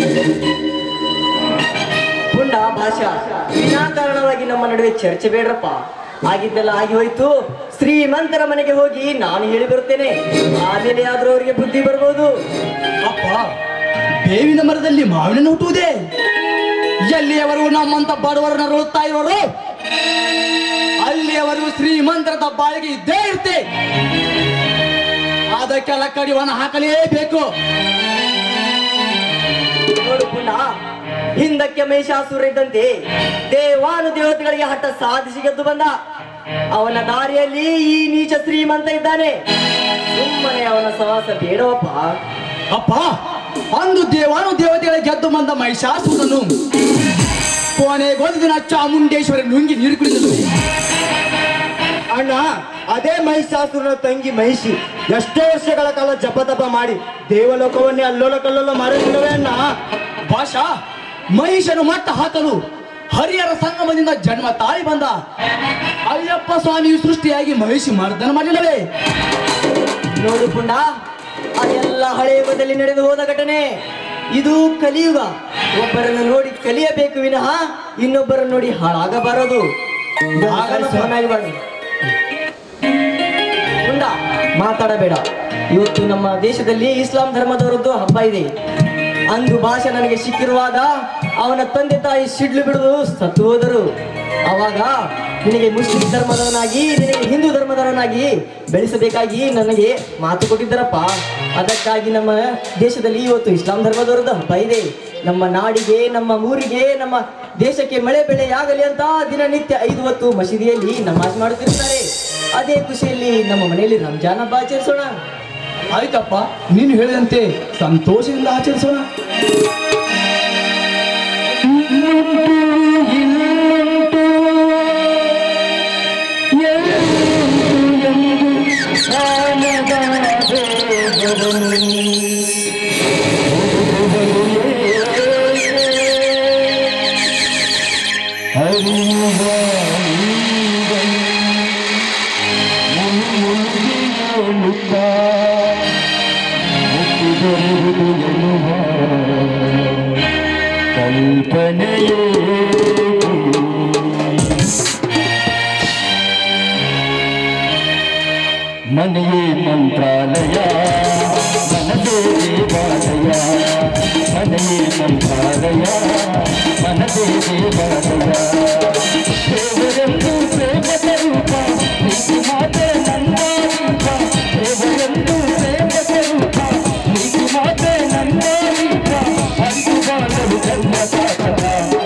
Speaker 2: ಪುಂಡ ಭಾಷಾ ವಿನಾಕಾರಣವಾಗಿ ನಮ್ಮ ನಡುವೆ ಚರ್ಚೆ ಬೇಡ್ರಪ್ಪ ಆಗಿದ್ದೆಲ್ಲ ಆಗಿ ಹೋಯ್ತು ಶ್ರೀಮಂತರ ಮನೆಗೆ ಹೋಗಿ ನಾನು ಹೇಳಿ ಬರುತ್ತೇನೆ ಆಮೇಲೆ ಆದ್ರೂ ಅವರಿಗೆ ಬುದ್ಧಿ ಬರ್ಬೋದು
Speaker 7: ಅಪ್ಪ ಬೇವಿನ ಮರದಲ್ಲಿ ಮಾವಿನ ಹುಟ್ಟುವುದೇ ಎಲ್ಲಿಯವರೆಗೂ ನಮ್ಮಂತ ಬಡವರನ್ನ ನರಳುತ್ತಾ ಇರೋರು ಅಲ್ಲಿಯವರೆಗೂ ಶ್ರೀಮಂತರ ದಬ್ಬಾಳಿಗೆ ಇದ್ದೇ ಇರ್ತೆ ಅದಕ್ಕೆಲ್ಲ ಕಡಿವಾಣ ಹಾಕಲೇಬೇಕು
Speaker 2: ನೋಡು ಪುಂಡ ಹಿಂದಕ್ಕೆ ಮಹಿಷಾಸುರ ಇದ್ದಂತೆ ದೇವಾನು ದೇವತೆಗಳಿಗೆ ಹಠ ಸಾಧಿಸಿ ಗೆದ್ದು ಬಂದ ಅವನ ದಾರಿಯಲ್ಲಿ ಈ ನೀಚ ಶ್ರೀಮಂತ ಇದ್ದಾನೆ ಸುಮ್ಮನೆ ಅವನ ಸವಾಸ ಬೇಡವಪ್ಪ
Speaker 7: ಅಪ್ಪ ಅಂದು ದೇವಾನು ದೇವತೆಗಳ ಗೆದ್ದು ಬಂದ ಮಹಿಷಾಸುರನು ಕೊನೆಗೊಂದು ದಿನ ಚಾಮುಂಡೇಶ್ವರಿ ನುಂಗಿ ನೀರು ಕುಡಿದಳು
Speaker 8: ಅಣ್ಣ ಅದೇ ಮಹಿಷಾಸುರನ ತಂಗಿ ಮಹಿಷಿ ಎಷ್ಟೋ ವರ್ಷಗಳ ಕಾಲ ಜಪತಪ ಮಾಡಿ ದೇವಲೋಕವನ್ನೇ ಅಲ್ಲೋಲ ಕಲ್ಲೋಲ ಮಾಡಿರುತ್ತವೆ ಅಣ್ಣ
Speaker 7: ಭಾಷಾ ಮಹಿಷನು ಮಟ್ಟ ಹಾಕಲು ಹರಿಹರ ಸಂಗಮದಿಂದ ಜನ್ಮ ತಾಳಿ ಬಂದ ಅಯ್ಯಪ್ಪ ಸ್ವಾಮಿಯು ಸೃಷ್ಟಿಯಾಗಿ ಮಹಿಷಿ ಮರ್ದನ ಮಾಡಲಿಲ್ಲವೇ
Speaker 2: ನೋಡು ಪುಂಡ ಅದೆಲ್ಲ ಹಳೆಯ ಯುಗದಲ್ಲಿ ನಡೆದು ಹೋದ ಘಟನೆ ಇದು ಕಲಿಯುಗ ಒಬ್ಬರನ್ನು ನೋಡಿ ಕಲಿಯಬೇಕು ವಿನಃ ಇನ್ನೊಬ್ಬರನ್ನು ನೋಡಿ ಹಾಳಾಗಬಾರದು ಹಾಗಲ್ಲ ಸುಮ್ಮನಾಗಿ ಬಾಳು. ಪುಂಡ ಮಾತಾಡಬೇಡ ಇವತ್ತು ನಮ್ಮ ದೇಶದಲ್ಲಿ ಇಸ್ಲಾಂ ಧರ್ಮದವರದ್ದು ಹಬ್ಬ ಇದೆ ಅಂದು ಭಾಷೆ ನನಗೆ ಸಿಕ್ಕಿರುವಾಗ ಅವನ ತಂದೆ ತಾಯಿ ಸಿಡ್ಲು ಬಿಡುದು ಸತ್ತು ಹೋದರು ಅವಾಗ ನಿನಗೆ ಮುಸ್ಲಿಂ ಧರ್ಮದವನಾಗಿ ನಿನಗೆ ಹಿಂದೂ ಧರ್ಮದವನಾಗಿ ಬೆಳೆಸಬೇಕಾಗಿ ನನಗೆ ಮಾತು ಕೊಟ್ಟಿದ್ದರಪ್ಪ ಅದಕ್ಕಾಗಿ ನಮ್ಮ ದೇಶದಲ್ಲಿ ಇವತ್ತು ಇಸ್ಲಾಂ ಧರ್ಮದವರದ್ದು ಹಬ್ಬ ಇದೆ ನಮ್ಮ ನಾಡಿಗೆ ನಮ್ಮ ಊರಿಗೆ ನಮ್ಮ ದೇಶಕ್ಕೆ ಮಳೆ ಬೆಳೆಯಾಗಲಿ ಅಂತ ದಿನನಿತ್ಯ ಐದು ಹೊತ್ತು ಮಸೀದಿಯಲ್ಲಿ ನಮಾಜ್ ಮಾಡುತ್ತಿರ್ತಾರೆ ಅದೇ ಖುಷಿಯಲ್ಲಿ ನಮ್ಮ ಮನೆಯಲ್ಲಿ ರಂಜಾನ್ ಹಬ್ಬ ಆಚರಿಸೋಣ
Speaker 7: ಆಯ್ತಪ್ಪ ನೀನು ಹೇಳಿದಂತೆ ಸಂತೋಷದಿಂದ ಆಚರಿಸೋಣ
Speaker 3: ಕಲ್ಪನೆಯೇ ಮನೆಯೇ ಮಂತ್ರಾಲಯ ಮನದೇ ದೇವಾಲಯ ಮನೆಯೇ ಮಂತ್ರಾಲಯ ಮನದೇ ದೇವಾಲಯ ದೇವರೆಂದು ಪ್ರೇಮದ ರೂಪ ಪ್ರೀತಿ ಮಾತ್ರ ನನ್ನ ರೂಪ ದೇವರೆಂದು ಪ್ರೇಮದ ರೂಪ ಪ್ರೀತಿ ಮಾತ್ರ ನನ್ನ ರೂಪ ಅಂದು ಬಾಳಲು ಜನ್ಮ ಸಾಧನ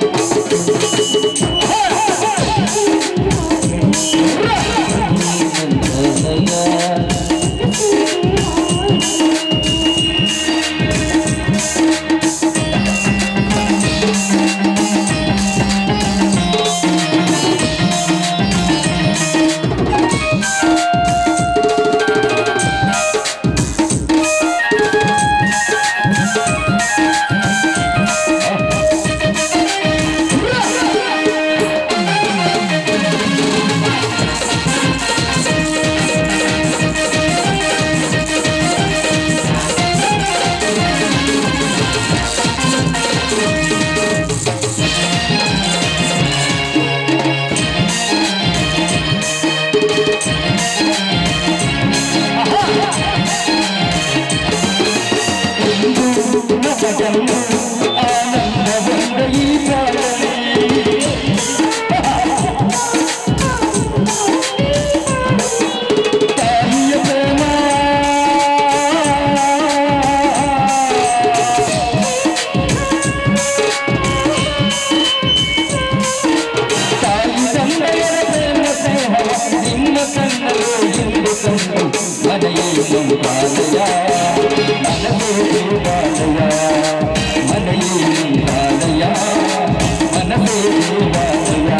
Speaker 3: ಆನಂದವಂದ ಈ ಬಾಳಲಿ ತಾಯಿಯ ಪ್ರೇಮ ತಾಯಿ ತಂದೆಯರ ಪ್ರೇಮ ಸ್ನೇಹ ನಿಮ್ಮ ಕಣ್ಣಲು ಎಂದು ಕಂಡು ಮನೆಯೇ ಮಂತ್ರಾಲಯ ಮನದೇ ದೇವಾಲಯ ಮನೆಯೇ ಮಂತ್ರಾಲಯ ಮನದೇ ದೇವಾಲಯ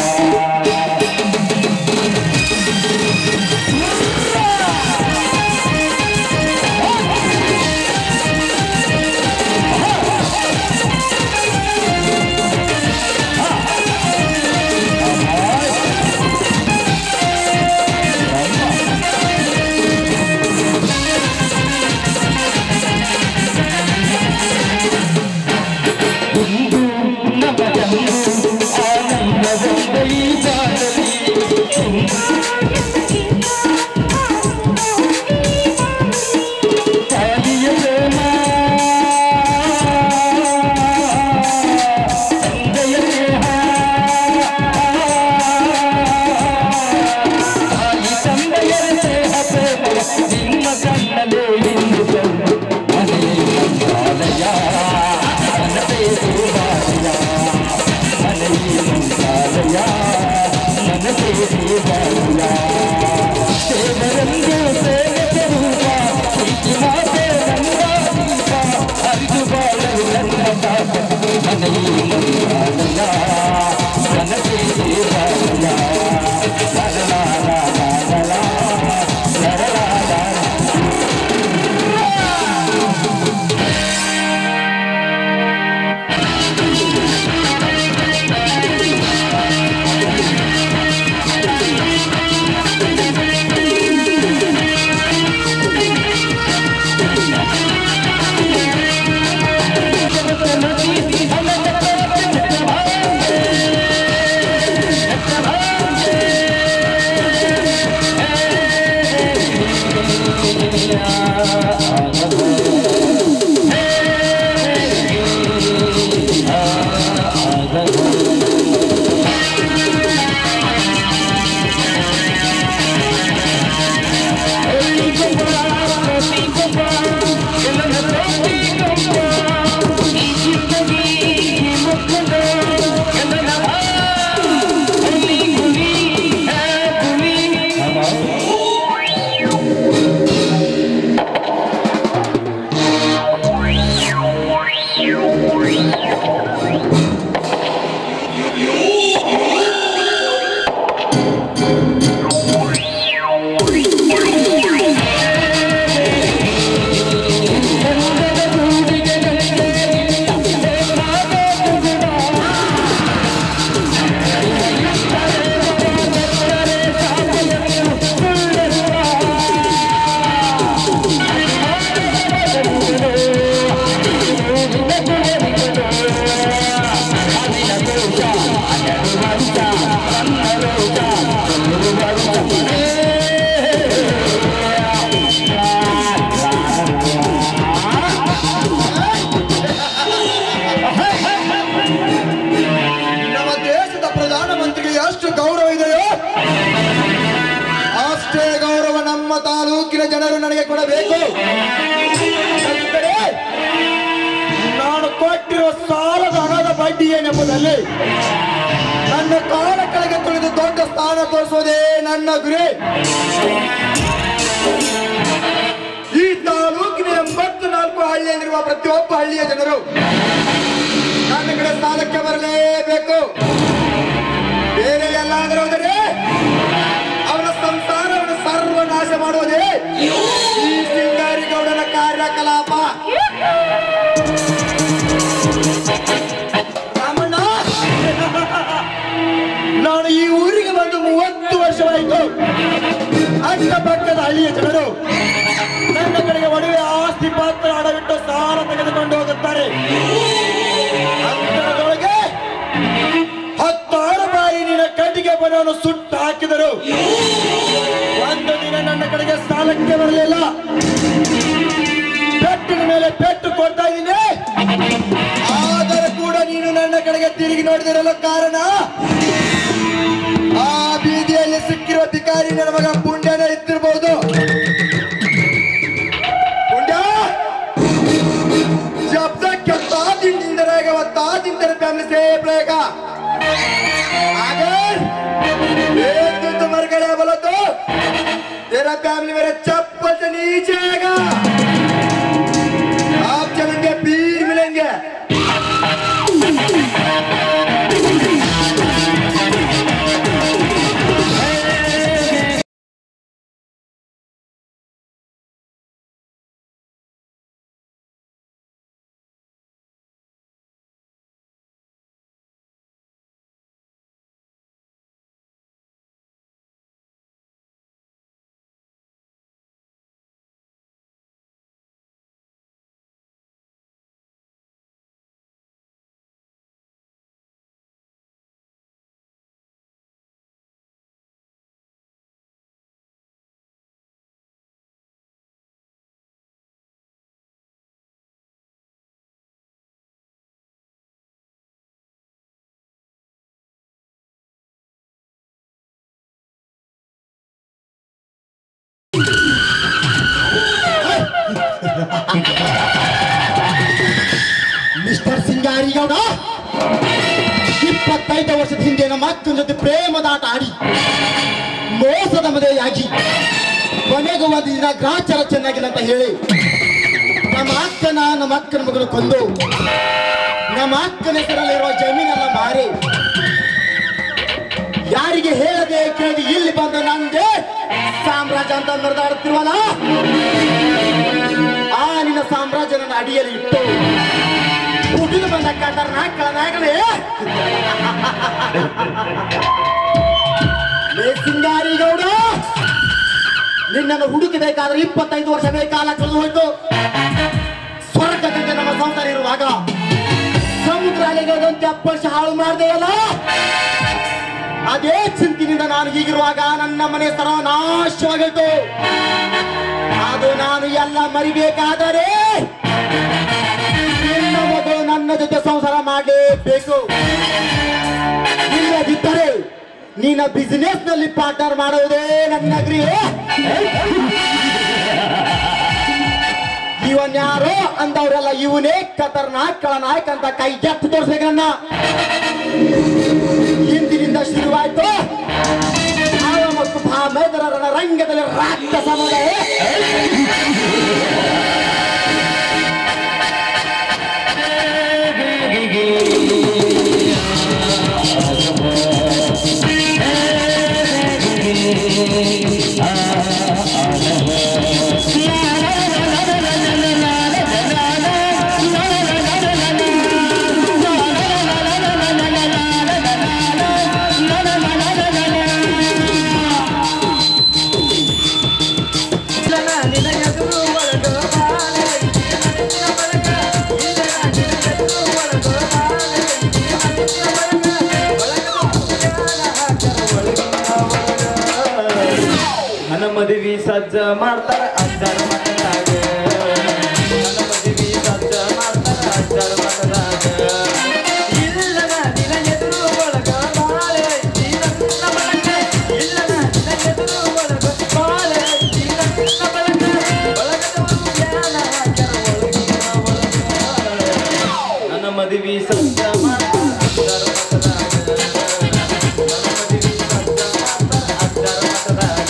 Speaker 3: ಇಂದು ನಮಗಂದು ಆನಂದವಂದ ಈ ಬಾಳಲಿ ತಾಯಿಯ ಪ್ರೇಮ ತಂದೆಯ ಸ್ನೇಹ ತಾಯಿ ತಂದೆಯರ ಸ್ನೇಹ ಪ್ರೇಮ ನಿಮ್ಮ ಕಣ್ಣಲೇ ಇಂದು ಕಂಡು ಮನೆಯೇ ಮಂತ್ರಾಲಯ ಮನದೇ ದೇವಾಲಯ ಮನೆಯೇ ಮಂತ್ರಾಲಯ ಮನದೇ ದೇವಾಲಯ ದೇವರೆಂದು ಸೇವಕ ರೂಪ ಪ್ರೀತಿ ಮಾತೆ ನನ್ನ ದೀಪ ಅರಿದು ಬಾಳಲು ನನ್ನ ತಾಪ ಮನೆಯೇ ಮಂತ್ರಾಲಯ ಮನದೇ ದೇವಾಲಯ ಲರಲಾ ಲರಲಾ ಲರಲಾ ಲರಲಾ Thank you.
Speaker 9: ನಮ್ಮ ದೇಶದ ಪ್ರಧಾನಮಂತ್ರಿಗೆ ಎಷ್ಟು ಗೌರವ ಇದೆಯೋ ಅಷ್ಟೇ ಗೌರವ ನಮ್ಮ ತಾಲೂಕಿನ ಜನರು ನನಗೆ ಕೊಡಬೇಕು ಯಾಕೆಂದರೆ ನಾನು ಕೊಟ್ಟಿರುವ ಸಾಲದ ಹಣದ ಬಡ್ಡಿ ಏನೆಂಬುದಲ್ಲಿ ನನ್ನ ಕಾಲ ಕೆಳಗೆ ತುಳಿದು ದೊಡ್ಡ ಸ್ಥಾನ ತೋರಿಸುವುದೇ ನನ್ನ ಗುರಿ ಈ ತಾಲೂಕಿನ ಎಂಬತ್ತು ನಾಲ್ಕು ಹಳ್ಳಿಯಲ್ಲಿರುವ ಪ್ರತಿಯೊಬ್ಬ ಹಳ್ಳಿಯ ಜನರು ನನ್ನ ಕಡೆ ಸಾಲಕ್ಕೆ ಬರಲೇಬೇಕು ಬೇರೆ ಎಲ್ಲಾದರೂ ಹೋದರೆ ಅವನ ಸಂಸಾರವನ್ನು ಸರ್ವನಾಶ ಮಾಡುವುದೇ ಈ ಸಿಂಗಾರಿಗೌಡನ ಕಾರ್ಯಕಲಾಪ ರಾಮಣ್ಣ ನಾನು ಈ ಊರಿಗೆ ಬಂದು ಮೂವತ್ತು ವರ್ಷವಾಯಿತು ಅಕ್ಕಪಕ್ಕದ ಹಳ್ಳಿಯ ಜನರು ನನ್ನ ಕಡೆಗೆ ಒಡವೆ ಆಸ್ತಿ ಪಾತ್ರ ಅಡವಿಟ್ಟು ಸಾಲ ತೆಗೆದುಕೊಂಡು ಹೋಗುತ್ತಾರೆ ಅಂತರದೊಳಗೆ ಹತ್ತಾರು ಬಾರಿ ನಿನ್ನ ಕಟ್ಟಿಗೆ ಬನವನ್ನು ಸುಟ್ಟು ಹಾಕಿದರು ಒಂದು ದಿನ ನನ್ನ ಕಡೆಗೆ ಸಾಲಕ್ಕೆ ಬರಲಿಲ್ಲ ಪೆಟ್ಟಿನ ಮೇಲೆ ಪೆಟ್ಟು ಕೊಡ್ತಾ ಇದ್ದೀನಿ ಆದರೂ ಕೂಡ ನೀನು ನನ್ನ ಕಡೆಗೆ ತಿರುಗಿ ನೋಡಿದಿರಲು ಕಾರಣ ಆ ಬೀದಿಯಲ್ಲಿ ಸಿಕ್ಕಿರುವ ಅಧಿಕಾರಿ ನನ್ನ ಮಗ ಪುಂಡ್ಯನ ಇದ್ದಿರಬಹುದು ಪುಂಡ್ಯ जब तक के सात दिन जिंदा रहेगा वो सात दिन तेरे फैमिली से रहेगा अगर एक दिन तो मर गया बोला तो तेरा फैमिली मेरे चप्पल से नीचे आएगा आप चलेंगे पीर मिलेंगे
Speaker 10: ಮಿಸ್ಟರ್ ಸಿಂಗಾರಿಗೌಡ ಇಪ್ಪತ್ತೈದು ವರ್ಷದ ಹಿಂದೆ ನಮ್ಮ ಅಕ್ಕನ ಜೊತೆ ಪ್ರೇಮದಾಟ ಆಡಿ ಮೋಸದ ಮದುವೆಯಾಗಿ ಕೊನೆಗೂ ಒಂದು ದಿನ ಗ್ರಾಚಾರ ಚೆನ್ನಾಗಿಲ್ಲ ಅಂತ ಹೇಳಿ ನಮ್ಮ ಅಕ್ಕನ ನಮ್ಮ ಅಕ್ಕನ ಮಗನ ಕೊಂದು ನಮ್ಮ ಅಕ್ಕನ ಹೆಸರಲ್ಲಿರುವ ಜಮೀನೆಲ್ಲ ಮಾರಿ ಯಾರಿಗೆ ಹೇಳದೆ ಕೇಳದೆ ಇಲ್ಲಿ ಬಂದ ನಂದೇ ಸಾಮ್ರಾಜ್ಯ ಅಂತ ಮೆರೆದಾಡುತ್ತಿರುವಲ್ಲ ಆ ನಿನ್ನ ಸಾಮ್ರಾಜ್ಯ ನನ್ನ ಅಡಿಯಲ್ಲಿ ಇಟ್ಟು ಹುಟ್ಟಿದು ಬಂದ ಕಟ್ಟರ ನಾಯ್ಕಳ ನಾಯಕನೇ ಲೇ ಸಿಂಗಾರಿಗೌಡ ನಿನ್ನನ್ನು ಹುಡುಕಬೇಕಾದ್ರೆ ಇಪ್ಪತ್ತೈದು ವರ್ಷ ಕಾಲ ಕಳೆದು ಹೋಯ್ತು ಸ್ವರ್ಗದಿಂದ ನಮ್ಮ ಸಂಸಾರ ಇರುವಾಗ ಸಮುದ್ರ ಅಲೆಗಳಂತೆ ಅಪ್ಪಳಿಸಿ ಹಾಳು ಮಾಡಿದೆಯಲ್ಲ ಅದೇ ಚಿಂತಿನಿಂದ ನಾನು ಹೀಗಿರುವಾಗ ನನ್ನ ಮನೆ ಸರ್ವನಾಶವಾಗೈತು ಅದು ನಾನು ಎಲ್ಲ ಮರಿಬೇಕಾದರೆ ನಿನ್ನ ಮಗಳು ನನ್ನ ಜೊತೆ ಸಂಸಾರ ಮಾಡಲೇಬೇಕು ಇಲ್ಲದಿದ್ದರೆ ನಿನ್ನ ಬಿಸಿನೆಸ್ ನಲ್ಲಿ ಪಾರ್ಟ್ನರ್ ಮಾಡುವುದೇ ನನ್ನ ಗುರಿ ಇವನ್ಯಾರೋ ಅಂದವರೆಲ್ಲ ಇವನೇ ಖತರ್ನಾಕ್ ನಾಯಕ ಅಂತ ಕೈ ಎತ್ತು ತೋರಿಸ್ಬೇಕನ್ನ ಹಿಂದಿನಿಂದ ಶುರುವಾಯ್ತು ಭಾವ ಮತ್ತು ಭಾಮೇದರ ರಂಗದಲ್ಲಿ ರಾಕ್ಷಸ ಮಳೆ
Speaker 2: ಸಜ್ಜ ಮಾಡ್ತಾರ ಅಜ್ಜರ ಮಠದಾಗ ನನ್ನ ಮದುವೆ ಸಜ್ಜ ಮಾಡ್ತಾರ ಅಜ್ಜರ ಮಠದಾಗ ಇಲ್ಲನ ನಿನ ಎದುರು ಒಳಗ ಬಾಳೆ ಐತಿ ನನ್ನ ಬಳಗ ಇಲ್ಲನ ನಿನ ಎದುರು ಒಳಗ ಬಾಳೆ ಐತಿ ನನ್ನ ಬಳಗ ಬಳಗದವರು ಜ್ಞಾನ ಹಾಕ್ಯಾರ ಒಳಗಿನ ಒಳಗ ನನ್ನ ಮದುವೆ ಸಜ್ಜ ಮಾಡ್ತಾರ ಅಜ್ಜರ ಮಠದಾಗ ನನ್ನ ಮದುವೆ ಸಜ್ಜ ಮಾಡ್ತಾರ ಅಜ್ಜರ ಮಠದಾಗ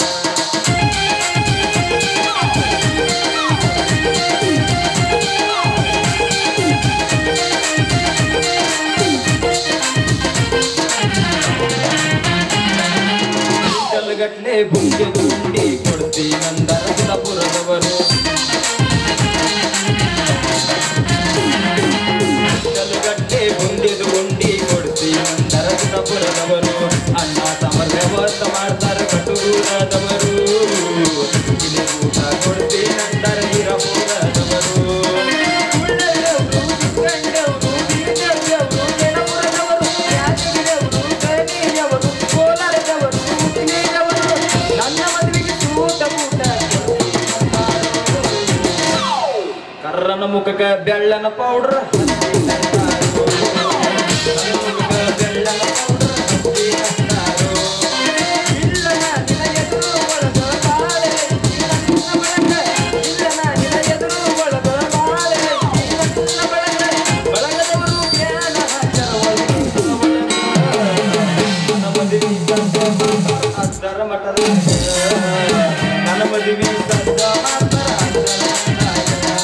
Speaker 2: ಕಲ್ಲುಗಟ್ಲೆ ಬುಂಗೆ ಗುಂಡಿ ಕೊಡ್ತೀನಂದರ ಸುರಪುರದವರು ಕಲ್ಲುಗಟ್ಟೆ ಬುಂದಿದು ಉಂಡಿ ಕೊಡ್ತೀನಂದರ ಸುರಪುರದವರು ಅನ್ನ ಸಮರ್ ವ್ಯವಸ್ಥೆ ಮಾಡ್ತಾರೆ ಕಟುಗೂರದವರು ಇಲ್ಲಿ ಊಟ ಕೊಡ್ತೀನಂದರ ಹಿರಪುರದವರು ಉಳ್ಳವರು, ಚಿಕ್ಕಂಡವರು, ಬೀಜದವರು, ನೆಲಪುರದವರು, ಯಾದಗಿರಿಯವರು, ಕಣಿಯವರು, ಕೋಲಾರದವರು, ಹುಟ್ಟಿನವರು, ನನ್ನ ಮದುವೆಗೆ ಊಟ ಊಟ ಕರ್ರನ ಮುಖಕ ಬೆಳ್ಳನ ಪೌಡ್ರ್ ಬೆಳ್ಳನ ಪೌಡ್ರ್ ಇಲ್ಲನ ನಿನ ಎದುರು ಒಳಗ ಬಾಳೆ ಐತಿ ನನ್ನ ಬಳಗ ಇಲ್ಲನ ನಿನ ಎದುರು ಒಳಗ ಬಾಳೆ ಐತಿ ನನ್ನ ಬಳಗ ಬಳಗದವರು ಜ್ಞಾನ ಹಾಕ್ಯಾರ ಒಳಗಿನ ಒಳಗ. ನನ್ನ ಮದುವೆ ಸಜ್ಜ ಅಜ್ಜರ ಮಠದ ನನ್ನ ಮದುವೆ ಸಜ್ಜ ಮಾಡ್ತಾರ ಅಜ್ಜರ ಮಠದಾಗ.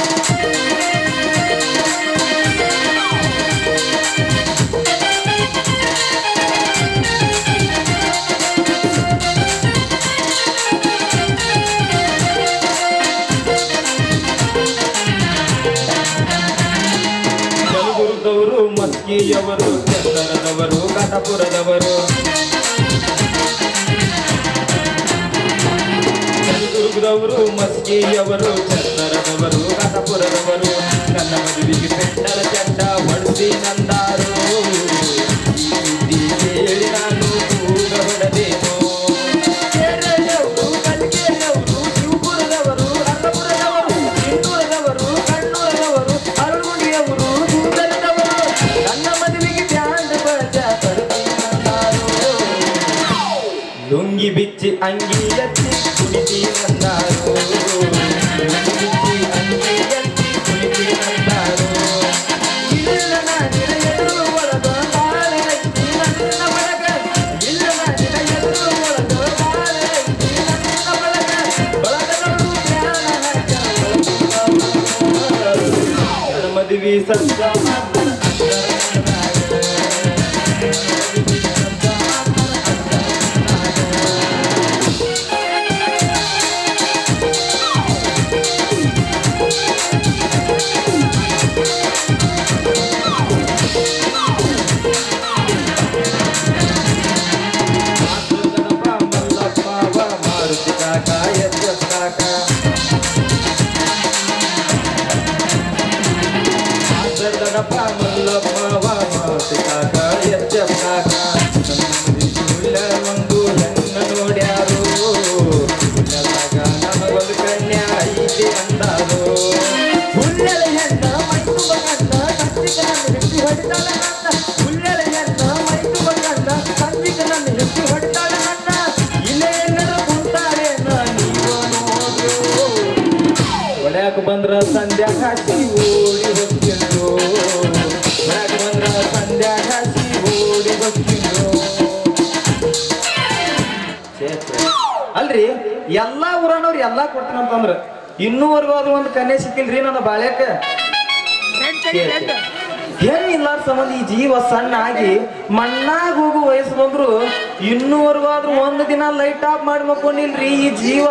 Speaker 2: ಯಲಗುರುದವರು ಮಸ್ಕಿಯವರು ಚಂದನದವರು ಕಟಪುರದವರು ಯಲಗುರುದವರು ಮಸ್ಕಿಯವರು ಚಂದನದವರು ಕಟಪುರದವರು ನನ್ನ ಮದುವೆಗೆ ಪೆಟ್ಟರ ಚಂಡ ಹೊಡೆಸಿ ನಂದಾರು ಈ ಸುದ್ದಿ ಕೇಳಿ ನಾನು ಕೂಗ ಹೊಡೆದೇನು ಕೇರಳದವರು ಕಲ್ಕೆರೆಯವರು ಶಿವಪುರದವರು ಅಲ್ಲಪುರದವರು ಚಿತ್ತೂರದವರು ಕಣ್ಣೂರದವರು ಅರಳುಗುಂಡಿಯವರು ಕೂದಲದವರು ನನ್ನ ಮದುವೆಗೆ ಬ್ಯಾಂಡ್ ಬಜ ತರುತ್ತಾರೆ ಲುಂಗಿ ಬಿಚ್ಚಿ ಅಂಗಿ ಎತ್ತಿ ಕುಣಿತಿ ನಂದಾರು ಲುಂಗಿ ಬಿಚ್ಚಿ ಅಂಗಿ ಎತ್ತಿ ಕುಣಿತಿ ನಂದಾರು ಇಲ್ಲನ ನಿನ ಎದುರು ಒಳಗ ಬಾಳೆ ಐತಿ ನನ್ನ ಬಳಗ ಇಲ್ಲನ ನಿನ ಎದುರು ಒಳಗ ಬಾಳೆ ಐತಿ ನನ್ನ ಬಳಗ ಬಳಗದವರು ಜ್ಞಾನ ಹಾಕ್ಯಾರ ಒಳಗಿನ ನನ್ನ ಮದುವೆ ಸಜ್ಜ ಮಾಡ್ತಾರ ಮಲ್ಲಪ್ಪ ಮಾರುತಿ ಕಾಕ ಎಸ್ ಎಸ್ ಕಾಕ ದಡಪ ಮಲ್ಲಪ್ಪ ಮಾರುತಿ ಕಾಕ ಎಸ್ ಎಸ್ ಕಾಕ ಸುಳ್ಳ ಒಂದು ಹೆಣ್ಣ ನೋಡ್ಯಾರು ಸುಳ್ಳದಾಗ ನಮಗೊಂದು ಕನ್ಯಾ ಐತಿ ಅಂದಾರು ಹುಲ್ಲೆಲ ಹೆಣ್ಣ ಮೈತುವ ಕಣ್ಣ ಕತ್ತಿಕ ನನ್ನ ಹೆಂಡತಿ ಹೊಡಿತಾಳ ನನ್ನ ಹುಲ್ಲೆಲ ಹೆಣ್ಣ ಮೈತುವ ಕಣ್ಣ ಕತ್ತಿಕ ನನ್ನ ಹೆಂಡತಿ ಹೊಡಿತಾಳ ನನ್ನ ಇಲ್ಲೇ ಎಲ್ಲರೂ ಕುಂತಾಳೆ ನೀವು ನೋಡು ಹೊಡ್ಯಾಕ ಬಂದ್ರ ಸಂಧ್ಯಾ ಹಾಸಿ ಓಡಿ ಹೋಗ್ತಿದ್ರು ಹೊಡ್ಯಾಕ ಬಂದ್ರ ಸಂಧ್ಯಾ ಹಾಸಿ ಓಡಿ ಹೋಗ್ತಿದ್ರು ಛೇ, ಛೇ. ಅಲ್ರಿ ಎಲ್ಲಾ ಊರನವ್ರು ಎಲ್ಲಾ ಕೊಡ್ತೀನಿ ಅಂತಂದ್ರ ಇನ್ನೂವರೆಗೂ ಅದು ಒಂದು ಕನ್ಯೆ ಸಿಕ್ಕಿಲ್ರಿ ನನ್ನ ಬಾಳ್ಯಾಕ ಹೆಣ್ಣಿಲ್ಲ ಸಂಬಂಧ ಈ ಜೀವ ಸಣ್ಣ ಆಗಿ ಮಣ್ಣಾಗ ಹೋಗು ವಯಸ್ಸು ಬಂದ್ರು ಇನ್ನೂವರೆಗೂ ಆದ್ರೂ ಒಂದು ದಿನ ಲೈಟ್ ಆಫ್ ಮಾಡಿ ಮಕ್ಕೊಂಡಿಲ್ರಿ ಈ ಜೀವ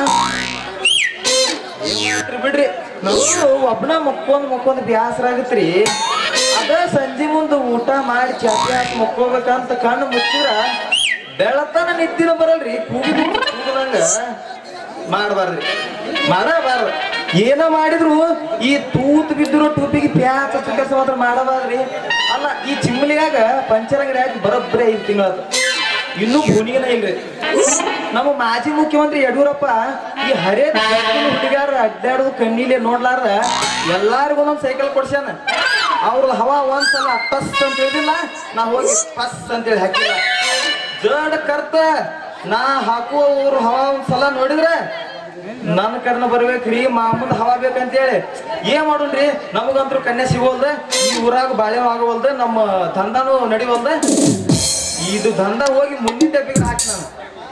Speaker 2: ಏನ್ ಬಿಡ್ರಿ ನಾವು ಒಬ್ನ ಮಕ್ಕೊಂದ್ ಮಕ್ಕೊಂದ್ ಬ್ಯಾಸರ ಆಗತ್ರಿ ಅದ ಸಂಜೆ ಮುಂದೆ ಊಟ ಮಾಡಿ ಚಾಪಿ ಹಾಕಿ ಮಕ್ಕೋಬೇಕಂತ ಕಣ್ಣು ಮುಚ್ಚಿರ ಬೆಳತನ ನಿದ್ದಿನ ಬರಲ್ರಿ ಕೂಗಿ ಕೂಗದಂಗ ಮಾಡಬಾರ್ದ್ರಿ ಮಾಡಬಾರ್ದು ಏನ ಮಾಡಿದ್ರು ಈ ತೂತ್ ಬಿದ್ದಿರೋ ಟೂಪಿಗೆ ಪ್ಯಾಚ ಕೆಲಸ ಮಾತ್ರ ಮಾಡಬಾರ್ದ್ರಿ ಅಲ್ಲ ಈ ಚಿಮ್ಮಲಿಗಾಗ ಪಂಚರಂಗಡಿ ಹಾಕಿ ಬರೋಬ್ಬರಿ ಐದು ತಿಂಗಳಾತು ಇನ್ನೂ ಭೂನಿಗನ ಇಲ್ರಿ ನಮ್ಮ ಮಾಜಿ ಮುಖ್ಯಮಂತ್ರಿ ಯಡಿಯೂರಪ್ಪ ಈ ಹರೇ ಹುಡುಗಾರ ಅಡ್ಡಾಡೋದು ಕಣ್ಣಿಲೆ ನೋಡ್ಲಾರ್ದ ಎಲ್ಲಾರಿಗೂ ಒಂದೊಂದು ಸೈಕಲ್ ಕೊಡ್ಸ್ಯಾನ ಅವ್ರದ್ದು ಹವಾ ಒಂದ್ಸಲ ಟಸ್ ಅಂತ ಹೇಳಿಲ್ಲ ನಾ ಹೋಗಿ ಪಸ್ ಅಂತೇಳಿ ಹಾಕಿಲ್ಲ ಜಡ್ ಕರ್ತ ನಾ ಹಾಕುವ ಊರು ಹವಾ ಒಂದ್ಸಲ ನೋಡಿದ್ರೆ ನನ್ನ ಕರ್ನ ಬರ್ಬೇಕ್ರಿ ಮಾಮೂಲ್ ಹವಾ ಬೇಕಂತೇಳಿ ಏನ್ ಮಾಡೋಣ್ರಿ ನಮಗಂತೂ ಕನ್ಯಾ ಸಿಗೋಲ್ದ ಈ ಊರಾಗ ಬಾಳೆ ಆಗವಲ್ದ ನಮ್ಮ ದಂಧನೂ ನಡಿವಲ್ದ ಇದು ದಂಧ ಹೋಗಿ ಮುಂದಿನ ಡಬ್ಬಿಗೆ ಹಾಕಿ ನಾನು